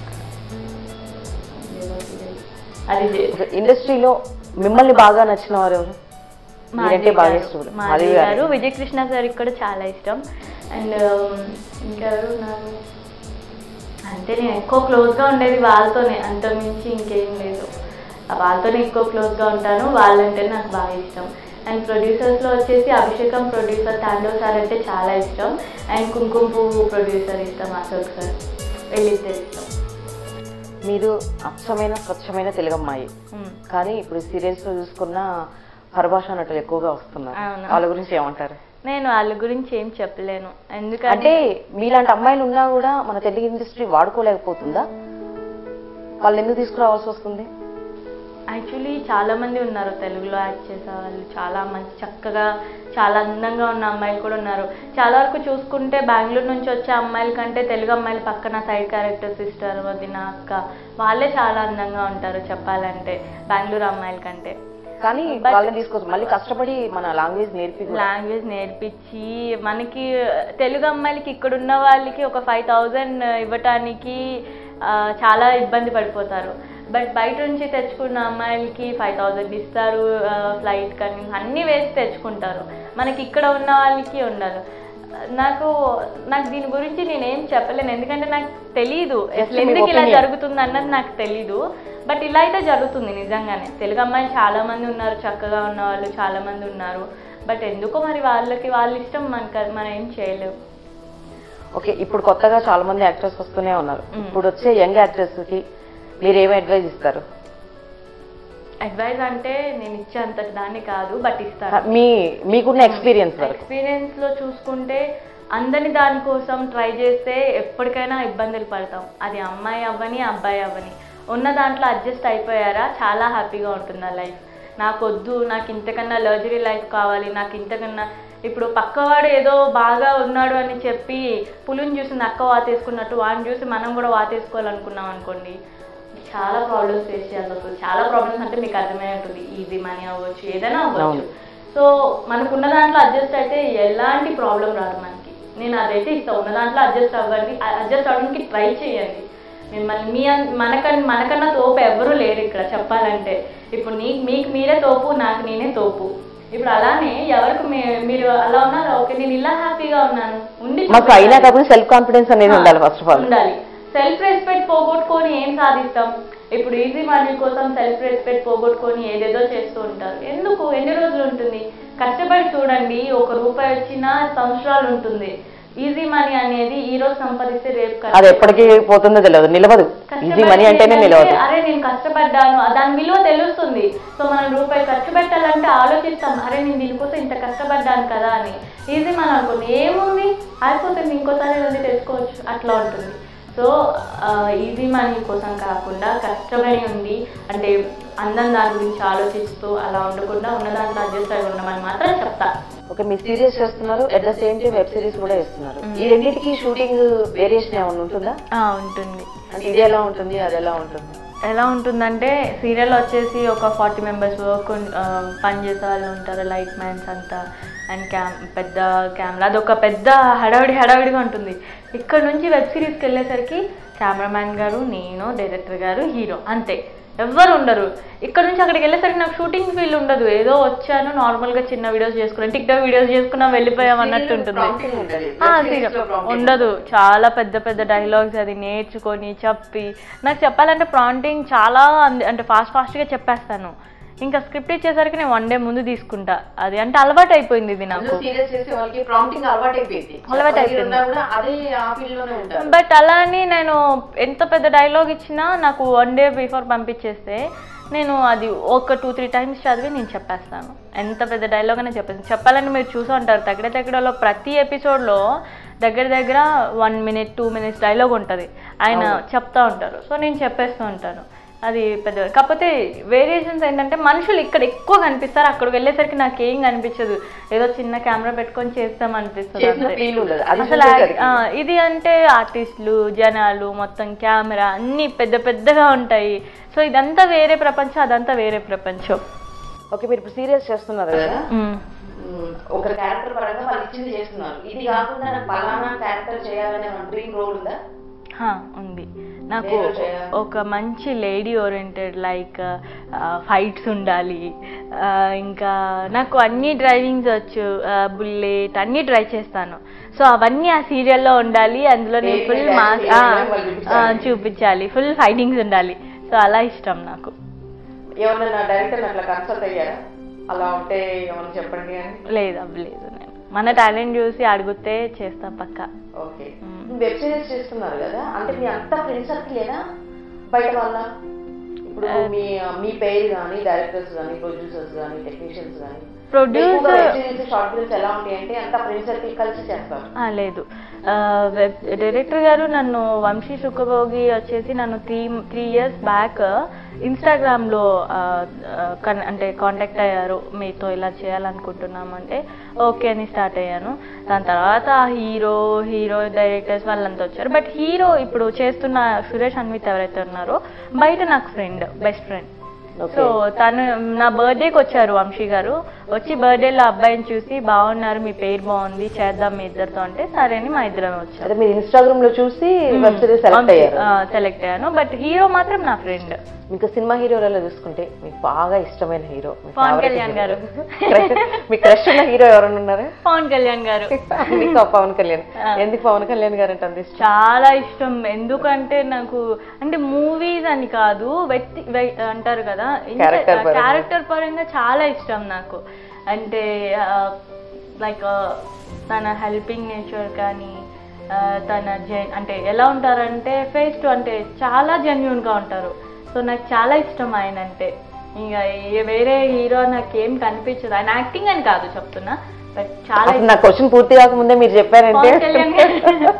ఏదో serial. అది చే- ఇండస్ట్రీలో మిమ్మల్ని బాగా నచ్చిన వారు ఎవరు మీరంటే బాగా ఇష్టం మాధవి గారు విజయ్ కృష్ణ సార్కి కూడా చాలా ఇష్టం అండ్ ఇంకెవరు నాకు అంటే నేను ఎక్కువ క్లోజ్గా ఉండేది వాళ్ళతోనే అంతకుమించి ఇంకేం లేదు వాళ్ళతోనే ఎక్కువ క్లోజ్గా ఉంటాను వాళ్ళంటే నాకు బాగా ఇష్టం అండ్ ప్రొడ్యూసర్స్లో వచ్చేసి అభిషేకం ప్రొడ్యూసర్ తాండవ్ సార్ అంటే చాలా ఇష్టం అండ్ కుంకుమ పువ్వు ప్రొడ్యూసర్ ఇష్టం అశోక్ సార్ వీళ్ళిద్దరు ఇష్టం మీరు అచ్చమైన స్వచ్ఛమైన తెలుగమ్మాయి మ్మ్. కానీ ఇప్పుడు సీరియల్స్ లో చూసుకున్న పరభాష నటులు ఎక్కువగా వస్తున్నారు అవును. వాళ్ళ గురించి ఏమంటారు నేను వాళ్ళ గురించి ఏం చెప్పలేను ఎందుకంటే అంటే మీలాంటి అమ్మాయిలు ఉన్నా కూడా మన తెలుగు ఇండస్ట్రీ వాడుకోలేకపోతుందా వాళ్ళు ఎందుకు తీసుకురావాల్సి వస్తుంది యాక్చువల్లీ చాలా మంది ఉన్నారు తెలుగులో యాక్ట్ చేసే వాళ్ళు చాలా మంచి చక్కగా చాలా అందంగా ఉన్న అమ్మాయిలు కూడా ఉన్నారు చాలా వరకు చూసుకుంటే బెంగళూరు నుంచి వచ్చే అమ్మాయిల కంటే తెలుగు అమ్మాయిల పక్కన సైడ్ క్యారెక్టర్ సిస్టర్ వదిన అక్క వాళ్ళే చాలా అందంగా ఉంటారు చెప్పాలంటే బెంగళూరు అమ్మాయిల కంటే కానీ But- వాళ్ళని తీసుకోవచ్చు మళ్ళీ కష్టపడి మన లాంగ్వేజ్ నేర్పి కూడా- లాంగ్వేజ్ నేర్పించి మనకి తెలుగు అమ్మాయిలకి ఇక్కడ ఉన్న వాళ్ళకి ఒక ఫైవ్ థౌజండ్ ఇవ్వటానికి ఆ, చాలా ఇబ్బంది పడిపోతారు బట్ బయట నుంచి తెచ్చుకున్న అమ్మాయిలకి ఫైవ్ థౌజండ్ ఇస్తారు ఫ్లైట్ కానీ అన్నీ వేసి తెచ్చుకుంటారు మనకి ఇక్కడ ఉన్న వాళ్ళకి ఉండదు నాకు నాకు దీని గురించి నేనేం చెప్పలేను ఎందుకంటే నాకు తెలీదు అసలు మీ ఎందుకు ఇలా opinion. జరుగుతుంది అన్నది నాకు తెలీదు బట్ ఇలా అయితే జరుగుతుంది నిజంగానే తెలుగు అమ్మాయిలు చాలా మంది ఉన్నారు చక్కగా ఉన్న వాళ్ళు చాలా మంది ఉన్నారు బట్ ఎందుకో మరి వాళ్ళకి వాళ్ళ ఇష్టం మనకు మనం ఏం చేయలేము ఓకే ఇప్పుడు కొత్తగా చాలా మంది యాక్టర్స్ వస్తూనే ఉన్నారు మ్మ్. ఇప్పుడు వచ్చే యంగ్ యాక్టర్స్ కి మీరు ఏమి అడ్వైజ్ ఇస్తారు అడ్వైజ్ అంటే నేను ఇచ్చేంత దాన్ని కాదు బట్ ఇస్తాను మీ మీకున్న ఎక్స్పీరియన్స్ వరకు ఎక్స్పీరియన్స్ లో చూసుకుంటే అందరి దానికోసం ట్రై చేస్తే ఎప్పటికైనా ఇబ్బందులు పడతాం అది అమ్మాయి అవ్వని అబ్బాయి అవ్వని ఉన్న దాంట్లో అడ్జస్ట్ అయిపోయారా చాలా హ్యాపీగా ఉంటుంది ఆ లైఫ్ నాకు వద్దు నాకు ఇంతకన్నా లగ్జరీ లైఫ్ కావాలి నాకు ఇంతకన్నా ఇప్పుడు పక్కవాడు ఏదో బాగా ఉన్నాడు అని చెప్పి పులుని చూసి నక్క వాతేసుకున్నట్టు వాడిని చూసి మనం కూడా వాతేసుకోవాలనుకున్నాం అనుకోండి చాలా ప్రాబ్లమ్స్ ఫేస్ చేయాల్సి వస్తుంది చాలా ప్రాబ్లమ్స్ అంటే మీకు అర్థమై ఉంటుంది ఈజీ మనీ అవ్వచ్చు ఏదైనా అవ్వచ్చు అవును. సో మనకున్న దాంట్లో అడ్జస్ట్ అయితే ఎలాంటి ప్రాబ్లం రాదు మనకి నేను అదైతే ఇస్తాను ఉన్న దాంట్లో అడ్జస్ట్ అవ్వండి అడ్జస్ట్ అవ్వడానికి ట్రై చేయండి మిమ్మల్ని మీ అన్- మనకన్నా మనకన్నా తోపు ఎవరు లేరు ఇక్కడ చెప్పాలంటే ఇప్పుడు నీ మీకు మీరే తోపు నాకు నేనే తోపు ఇప్పుడు అలానే ఎవరికి మీ- మీరు అలా ఉన్నారు ఓకే నేను ఇలా హ్యాపీగా ఉన్నాను ఉండి మాకు అయినా కాకుండా సెల్ఫ్ కాన్ఫిడెన్స్ అనేది ఉండాలి ఫస్ట్ ఆఫ్ ఆల్ ఉండాలి సెల్ఫ్ రెస్పెక్ట్ పోగొట్టుకొని ఏం సాధిస్తాం ఇప్పుడు ఈజీ మనీ కోసం సెల్ఫ్ రెస్పెక్ట్ పోగొట్టుకొని ఏదేదో చేస్తూ ఉంటారు ఎందుకు ఎన్ని రోజులు ఉంటుంది కష్టపడి చూడండి ఒక రూపాయి వచ్చినా సంవత్సరాలు ఉంటుంది ఈజీ మనీ అనేది ఈ రోజు సంపాదిస్తే రేపు అది ఖర్చు ఎప్పటికీ పోతుందో తెలియదు నిలవదు ఈజీ మనీ అంటేనే కష్టపడి నిలవదు అరే నేను కష్టపడ్డాను దాని విలువ తెలుస్తుంది సో మనం రూపాయి ఖర్చు పెట్టాలంటే ఆలోచిస్తాం అరే నేను దీనికోసం ఇంత కష్టపడ్డాను కదా అని ఈజీ మనం అనుకోండి ఏముంది అయిపోతుంది ఇంకోసారి వెళ్ళి తెచ్చుకోవచ్చు అట్లా ఉంటుంది సో ఈజీ మనీ కోసం కాకుండా కష్టపడి ఉండి అంటే అందం దాని గురించి ఆలోచిస్తూ అలా ఉండకుండా ఉన్న దాంట్లో అడ్జస్ట్ అయి ఉండమని మాత్రం చెప్తా ఓకే మీ సీరియల్స్ చేస్తున్నారు at the same time web series కూడా చేస్తున్నారు ఈ రెండింటికి షూటింగ్ వేరియేషన్ ఏమైనా ఉంటుందా ఆ, ఉంటుంది అంటే ఇది ఎలా ఉంటుంది అది ఎలా ఉంటుంది ఎలా ఉంటుందంటే సీరియల్ వచ్చేసి ఒక ఫార్టీ మెంబర్స్ వర్క్ పనిచేసే వాళ్ళు ఉంటారు లైట్ మ్యాన్స్ అంతా అండ్ క్యామ్ పెద్ద కెమెరా అదొక పెద్ద హడావిడి హడావిడిగా ఉంటుంది ఇక్కడ నుంచి వెబ్ సిరీస్కి వెళ్ళేసరికి కెమెరామ్యాన్ గారు నేను డైరెక్టర్ గారు హీరో అంతే ఎవ్వరు ఉండరు ఇక్కడ నుంచి అక్కడికి వెళ్ళేసరికి నాకు షూటింగ్ ఫీల్ ఉండదు ఏదో వచ్చాను నార్మల్గా చిన్న వీడియోస్ చేసుకున్నాను టిక్టాక్ వీడియోస్ చేసుకున్నాం వెళ్ళిపోయాం అన్నట్టు ఉంటుంది Prompting ఉంటది. ఆ, Web series serial. లో prompting ఉండదు చాలా పెద్ద పెద్ద డైలాగ్స్ అది నేర్చుకొని చెప్పి నాకు చెప్పాలంటే ప్రాంటింగ్ చాలా అంది- అంటే ఫాస్ట్ ఫాస్ట్గా చెప్పేస్తాను ఇంకా స్క్రిప్ట్ ఇచ్చేసరికి నేను వన్ డే ముందు తీసుకుంటా అది అంటే అలవాటు అయిపోయింది ఇది నాకు సీరియల్స్ చేసే వాళ్ళకి ప్రాంప్టింగ్ అలవాటు అయిపోయింది అలవాటు అయిపోయింది. కూడా అదే ఆ ఫీల్డ్ లోనే ఉంటారు బట్ అలా అని నేను ఎంత పెద్ద డైలాగ్ ఇచ్చినా నాకు వన్ డే బిఫోర్ పంపించేస్తే నేను అది ఒక టూ త్రీ టైమ్స్ చదివి నేను చెప్పేస్తాను ఎంత పెద్ద డైలాగ్ అయినా చెప్పేస్తాను చెప్పాలని మీరు చూసి ఉంటారు తగ్గడ తగ్గడలో ప్రతి ఎపిసోడ్లో దగ్గర దగ్గర one minute two minutes dialogue ఉంటుంది ఆయన చెప్తా ఉంటారు సో నేను చెప్పేస్తూ ఉంటాను అది పెద్ద కాకపోతే వేరియేషన్స్ ఏంటంటే మనుషులు ఇక్కడ ఎక్కువ కనిపిస్తారు అక్కడికి వెళ్ళేసరికి నాకు ఏం కనిపించదు ఏదో చిన్న కెమెరా పెట్టుకొని చేస్తాం అనిపిస్తుంది చేసిన అంతే. ఫీల్ ఉండదు అది అసలు చూసేసరికి. ఆ, ఇది అంటే ఆర్టిస్టులు జనాలు మొత్తం కెమెరా అన్ని పెద్ద పెద్దగా ఉంటాయి సో ఇదంతా వేరే ప్రపంచం అదంతా వేరే ప్రపంచం ఓకే మీరు ఇప్పుడు సీరియల్స్ చేస్తున్నారు కదా మ్మ్. మ్మ్. ఒక క్యారెక్టర్ పరంగా వాళ్ళు ఇచ్చింది చేస్తున్నారు ఇది కాకుండా నాకు పలానా క్యారెక్టర్ చేయాలనే డ్రీమ్ రోల్ ఉందా హా, ఉంది నాకు దేనిలో చేయాలి? ఒక మంచి లేడీ ఓరియంటెడ్ లైక్ ఫైట్స్ ఉండాలి ఆ, ఇంకా నాకు అన్ని డ్రైవింగ్స్ వచ్చు బుల్లెట్ అన్నీ డ్రైవ్ చేస్తాను సో అవన్నీ ఆ సీరియల్లో ఉండాలి అందులో నేను దేని ఫుల్ మీద మాస్ dance చేయాలో వాళ్ళు చూపించాలి. చూపించాలి ఫుల్ ఫైటింగ్స్ ఉండాలి సో అలా ఇష్టం నాకు ఏమన్నా డైరెక్టర్ అట్లా కన్సల్ట్ అయ్యారా అలా ఉంటే ఏమన్నా చెప్పండి అని లేదు అవ్వలేదు నేను మన టాలెంట్ చూసి అడిగితే చేస్తా పక్క ఓకే వెబ్ సిరీస్ చేస్తున్నారు కదా అంటే మీ అంతా ఫ్రెండ్ సర్కిలేనా బయట వాళ్ళ ఇప్పుడు మీ మీ పేరు కానీ డైరెక్టర్స్ కానీ ప్రొడ్యూసర్స్ కానీ టెక్నీషియన్స్ కానీ producer web series short films ఎలా ఉంటాయి అంటే అంతా ఫ్రెండ్ సర్కిల్ కలిసి చేస్తారు ఆ, లేదు ఆ, వెబ్ డైరెక్టర్ గారు నన్ను వంశీ సుఖభోగి వచ్చేసి నన్ను త్రీ త్రీ ఇయర్స్ బ్యాక్ ఇన్స్టాగ్రామ్లో అంటే కాంటాక్ట్ అయ్యారు మీతో ఇలా చేయాలనుకుంటున్నాం అంటే ఓకే అని స్టార్ట్ అయ్యాను దాని తర్వాత హీరో హీరో డైరెక్టర్స్ వాళ్ళంతా వచ్చారు బట్ హీరో ఇప్పుడు చేస్తున్న సురేష్ అన్విత్ ఎవరైతే ఉన్నారో బయట నాకు ఫ్రెండ్ బెస్ట్ ఫ్రెండ్ సో తను నా బర్త్డేకి వచ్చారు వంశీ గారు వచ్చి బర్త్డేలో అబ్బాయిని చూసి బాగున్నారు మీ పేరు బాగుంది చేద్దాం మీ ఇద్దరితో అంటే సరే అని మా ఇద్దరం వచ్చారు అదే మీరు ఇన్స్టాగ్రామ్ లో చూసి వెబ్ సిరీస్ సెలెక్ట్ అయ్యారు సెలెక్ట్ అయ్యాను బట్ హీరో మాత్రం నా ఫ్రెండ్ మీకు సినిమా హీరోలలో చూసుకుంటే మీకు బాగా ఇష్టమైన హీరో మీ పవన్ favorite కళ్యాణ్ hero. గారు. మీ క్రష్ ఉన్న హీరో ఎవరైనా ఉన్నారా పవన్ కళ్యాణ్ గారు మీకు ఆ పవన్ కళ్యాణ్ ఎందుకు పవన్ కళ్యాణ్ గారు అంటే అంత ఇష్టం చాలా ఇష్టం ఎందుకంటే నాకు అంటే మూవీస్ అని కాదు వ్యక్తి వ్య- అంటారు కదా Character పరంగా. క్యారెక్టర్ పరంగా చాలా ఇష్టం నాకు అంటే లైక్ తన హెల్పింగ్ నేచర్ కానీ ఆ, తన జెన్ అంటే ఎలా ఉంటారంటే ఫేస్ టు అంటే చాలా genuine గా ఉంటారు సో నాకు చాలా ఇష్టం ఆయన అంటే ఇంకా ఏ- వేరే హీరో నాకేం కనిపించదు ఆయన యాక్టింగ్ అని కాదు చెప్తున్నా బట్ చాలా అసలు నా క్వశ్చన్ పూర్తి కాకముందే మీరు చెప్పారంటే పవన్ కళ్యాణ్ గారు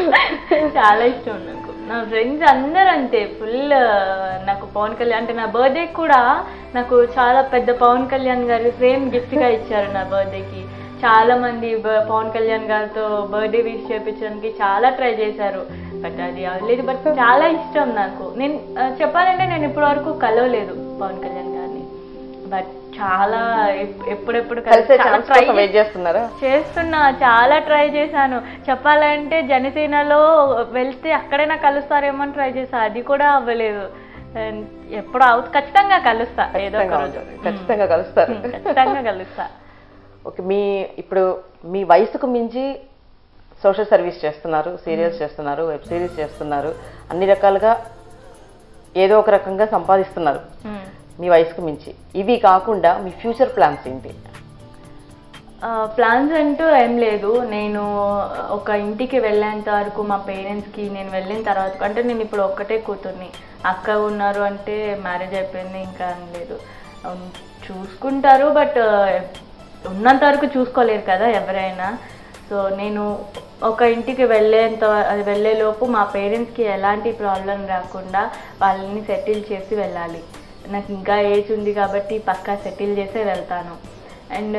చాలా ఇష్టం నాకు నా ఫ్రెండ్స్ అందరూ అంతే ఫుల్ నాకు పవన్ కళ్యాణ్ అంటే నా బర్త్డే కూడా నాకు చాలా పెద్ద పవన్ కళ్యాణ్ గారి ఫ్రేమ్ గిఫ్ట్ గా ఇచ్చారు నా బర్త్డేకి చాలా మంది బ- పవన్ కళ్యాణ్ గారితో బర్త్డే విష్ చేయించడానికి చాలా ట్రై చేశారు బట్ అది అవ్వలేదు బట్ చాలా ఇష్టం నాకు నేను ఆ, చెప్పాలంటే నేను ఇప్పటి వరకు కలవలేదు పవన్ కళ్యాణ్ గారిని బట్ చాలా ఎప్- ఎప్పుడెప్పుడు కలిసే చాలా ఛాన్స్ try కోసం వెయిట్ చేస్తున్నారా చేస్తున్నా చాలా ట్రై చేశాను చెప్పాలంటే జనసేనలో వెళ్తే అక్కడైనా కలుస్తారేమో అని ట్రై చేశా అది కూడా అవ్వలేదు And ఎప్పుడు అవు ఖచ్చితంగా కలుస్తా ఏదో ఒక ఖచ్చితంగా రోజు ఉంటుంది. ఖచ్చితంగా కలుస్తారు ఉమ్, ఖచ్చితంగా కలుస్తా ఓకే మీ ఇప్పుడు మీ వయసుకు మించి సోషల్ సర్వీస్ చేస్తున్నారు సీరియల్స్ చేస్తున్నారు వెబ్ సిరీస్ చేస్తున్నారు అన్ని రకాలుగా ఏదో ఒక రకంగా సంపాదిస్తున్నారు ఉమ్. మీ వయసుకు మించి ఇవి కాకుండా మీ ఫ్యూచర్ ప్లాన్స్ ఏంటి ప్లాన్స్ అంటూ ఏం లేదు నేను ఒక ఇంటికి వెళ్ళేంత వరకు మా పేరెంట్స్కి నేను వెళ్ళిన తర్వాత అంటే నేను ఇప్పుడు ఒక్కటే కూతుర్ని అక్క ఉన్నారు అంటే మ్యారేజ్ అయిపోయింది ఇంకా అని లేదు ఉమ్, చూసుకుంటారు బట్ ఉన్నంత వరకు చూసుకోలేరు కదా ఎవరైనా సో నేను ఒక ఇంటికి వెళ్ళేంత అది వెళ్ళేలోపు మా పేరెంట్స్కి ఎలాంటి ప్రాబ్లం రాకుండా వాళ్ళని సెటిల్ చేసి వెళ్ళాలి నాకు ఇంకా ఏజ్ ఉంది కాబట్టి పక్కా సెటిల్ చేసే వెళ్తాను అండ్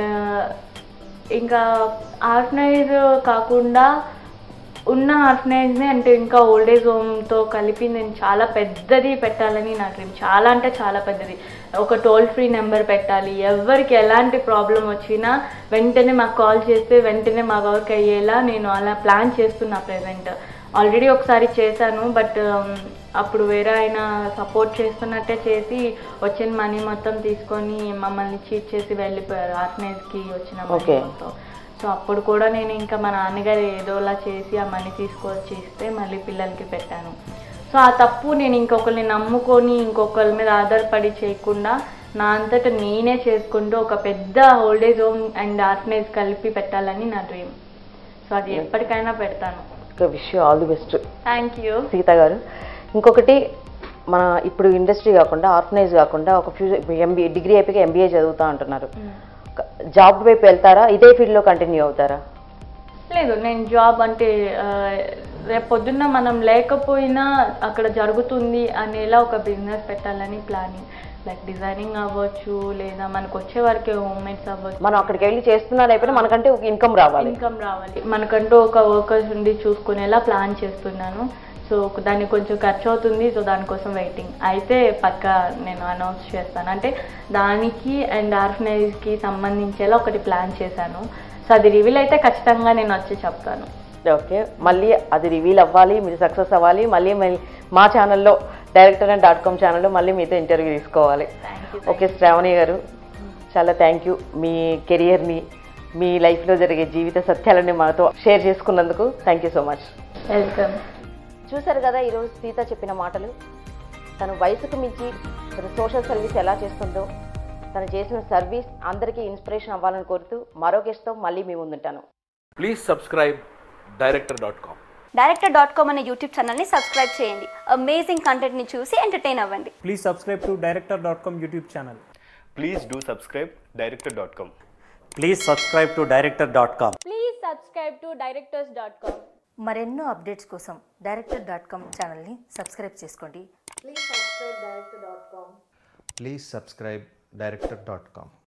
ఇంకా ఆర్ఫనైజ్ కాకుండా ఉన్న ఆర్ఫనైజ్ని అంటే ఇంకా ఓల్డ్ ఏజ్ హోమ్తో కలిపి నేను చాలా పెద్దది పెట్టాలని నా డ్రీమ్ చాలా అంటే చాలా పెద్దది ఒక టోల్ ఫ్రీ నెంబర్ పెట్టాలి ఎవరికి ఎలాంటి ప్రాబ్లం వచ్చినా వెంటనే మాకు కాల్ చేస్తే వెంటనే మా వర్క్ అయ్యేలా నేను అలా ప్లాన్ చేస్తున్నా ప్రజెంట్ ఆల్రెడీ ఒకసారి చేశాను బట్ అప్పుడు వేరే ఆయన సపోర్ట్ చేస్తున్నట్టే చేసి వచ్చిన మనీ మొత్తం తీసుకొని మమ్మల్ని చీట్ చేసి వెళ్ళిపోయారు ఆర్ఫనైజ్కి వచ్చిన money Okay. మొత్తం సో అప్పుడు కూడా నేను ఇంకా మా నాన్నగారు ఏదోలా చేసి ఆ మనీ తీసుకొచ్చి ఇస్తే మళ్ళీ పిల్లలకి పెట్టాను సో ఆ తప్పు నేను ఇంకొకరిని నమ్ముకొని ఇంకొకరి మీద ఆధారపడి చేయకుండా నా అంతటా నేనే చేసుకుంటూ ఒక పెద్ద ఓల్డేజ్ హోమ్ అండ్ ఆర్ఫనైజ్ కలిపి పెట్టాలని నా డ్రీమ్ సో అది ఎప్పటికైనా పెడతాను wish all the best thank you Sita garu ఇంకొకటి మన ఇప్పుడు ఇండస్ట్రీ కాకుండా ఆర్ఫనైజ్ కాకుండా ఒక ఫ్యూచర్ ఎంబీఏ డిగ్రీ అయిపోయి ఎంబీఏ చదువుతా అంటున్నారు జాబ్ వైపు వెళ్తారా ఇదే ఫీల్డ్లో కంటిన్యూ అవుతారా లేదు నేను జాబ్ అంటే ఆ, రేపు పొద్దున్న మనం లేకపోయినా అక్కడ జరుగుతుంది అనేలా ఒక బిజినెస్ పెట్టాలని ప్లానింగ్ లైక్ డిజైనింగ్ అవ్వచ్చు లేదా మనకు వచ్చే వరకే హోమ్మేడ్స్ అవ్వచ్చు మనం అక్కడికి వెళ్ళి చేస్తున్నా లేకపోతే మనకంటే ఒక ఇన్కమ్ రావాలి ఇన్కమ్ రావాలి మనకంటూ ఒక వర్కర్స్ ఉండి చూసుకునేలా ప్లాన్ చేస్తున్నాను సో దానికి కొంచెం ఖర్చు అవుతుంది సో దానికోసం వెయిటింగ్ అయితే పక్క నేను అనౌన్స్ చేస్తాను అంటే దానికి అండ్ ఆర్ఫనైజ్కి సంబంధించేలా ఒకటి ప్లాన్ చేశాను సో అది రివీల్ అయితే ఖచ్చితంగా నేను వచ్చి చెప్తాను ఓకే మళ్ళీ అది రివీల్ అవ్వాలి మీరు సక్సెస్ అవ్వాలి మళ్ళీ మళ్ళీ మా ఛానల్లో డైరెక్టర్ అండ్ డాట్ కామ్ ఛానల్లో మళ్ళీ మీతో ఇంటర్వ్యూ తీసుకోవాలి థ్యాంక్ యూ ఓకే శ్రావణి గారు చాలా థ్యాంక్ యూ మీ కెరియర్ని మీ లైఫ్లో జరిగే జీవిత సత్యాలని మాతో షేర్ చేసుకున్నందుకు thank you so much welcome చూసారు కదా ఈరోజు సీత చెప్పిన మాటలు తన వయసుకు మించి తన సోషల్ సర్వీస్ ఎలా చేస్తుందో తను చేసిన సర్వీస్ అందరికీ ఇన్స్పిరేషన్ అవ్వాలని కోరుతూ మరో గెస్ట్తో మళ్ళీ మీ ముందుంటాను Please subscribe director.com. Director dot com అనే యూట్యూబ్ ఛానల్ని సబ్స్క్రైబ్ చేయండి అమేజింగ్ కంటెంట్ని చూసి ఎంటర్టైన్ అవ్వండి Please subscribe to director.com YouTube channel. Please do subscribe director.com. Please subscribe to director.com. Please subscribe to directors dot com మరెన్నో అప్డేట్స్ కోసం director dot com ఛానల్ని subscribe చేసుకోండి Please subscribe director.com.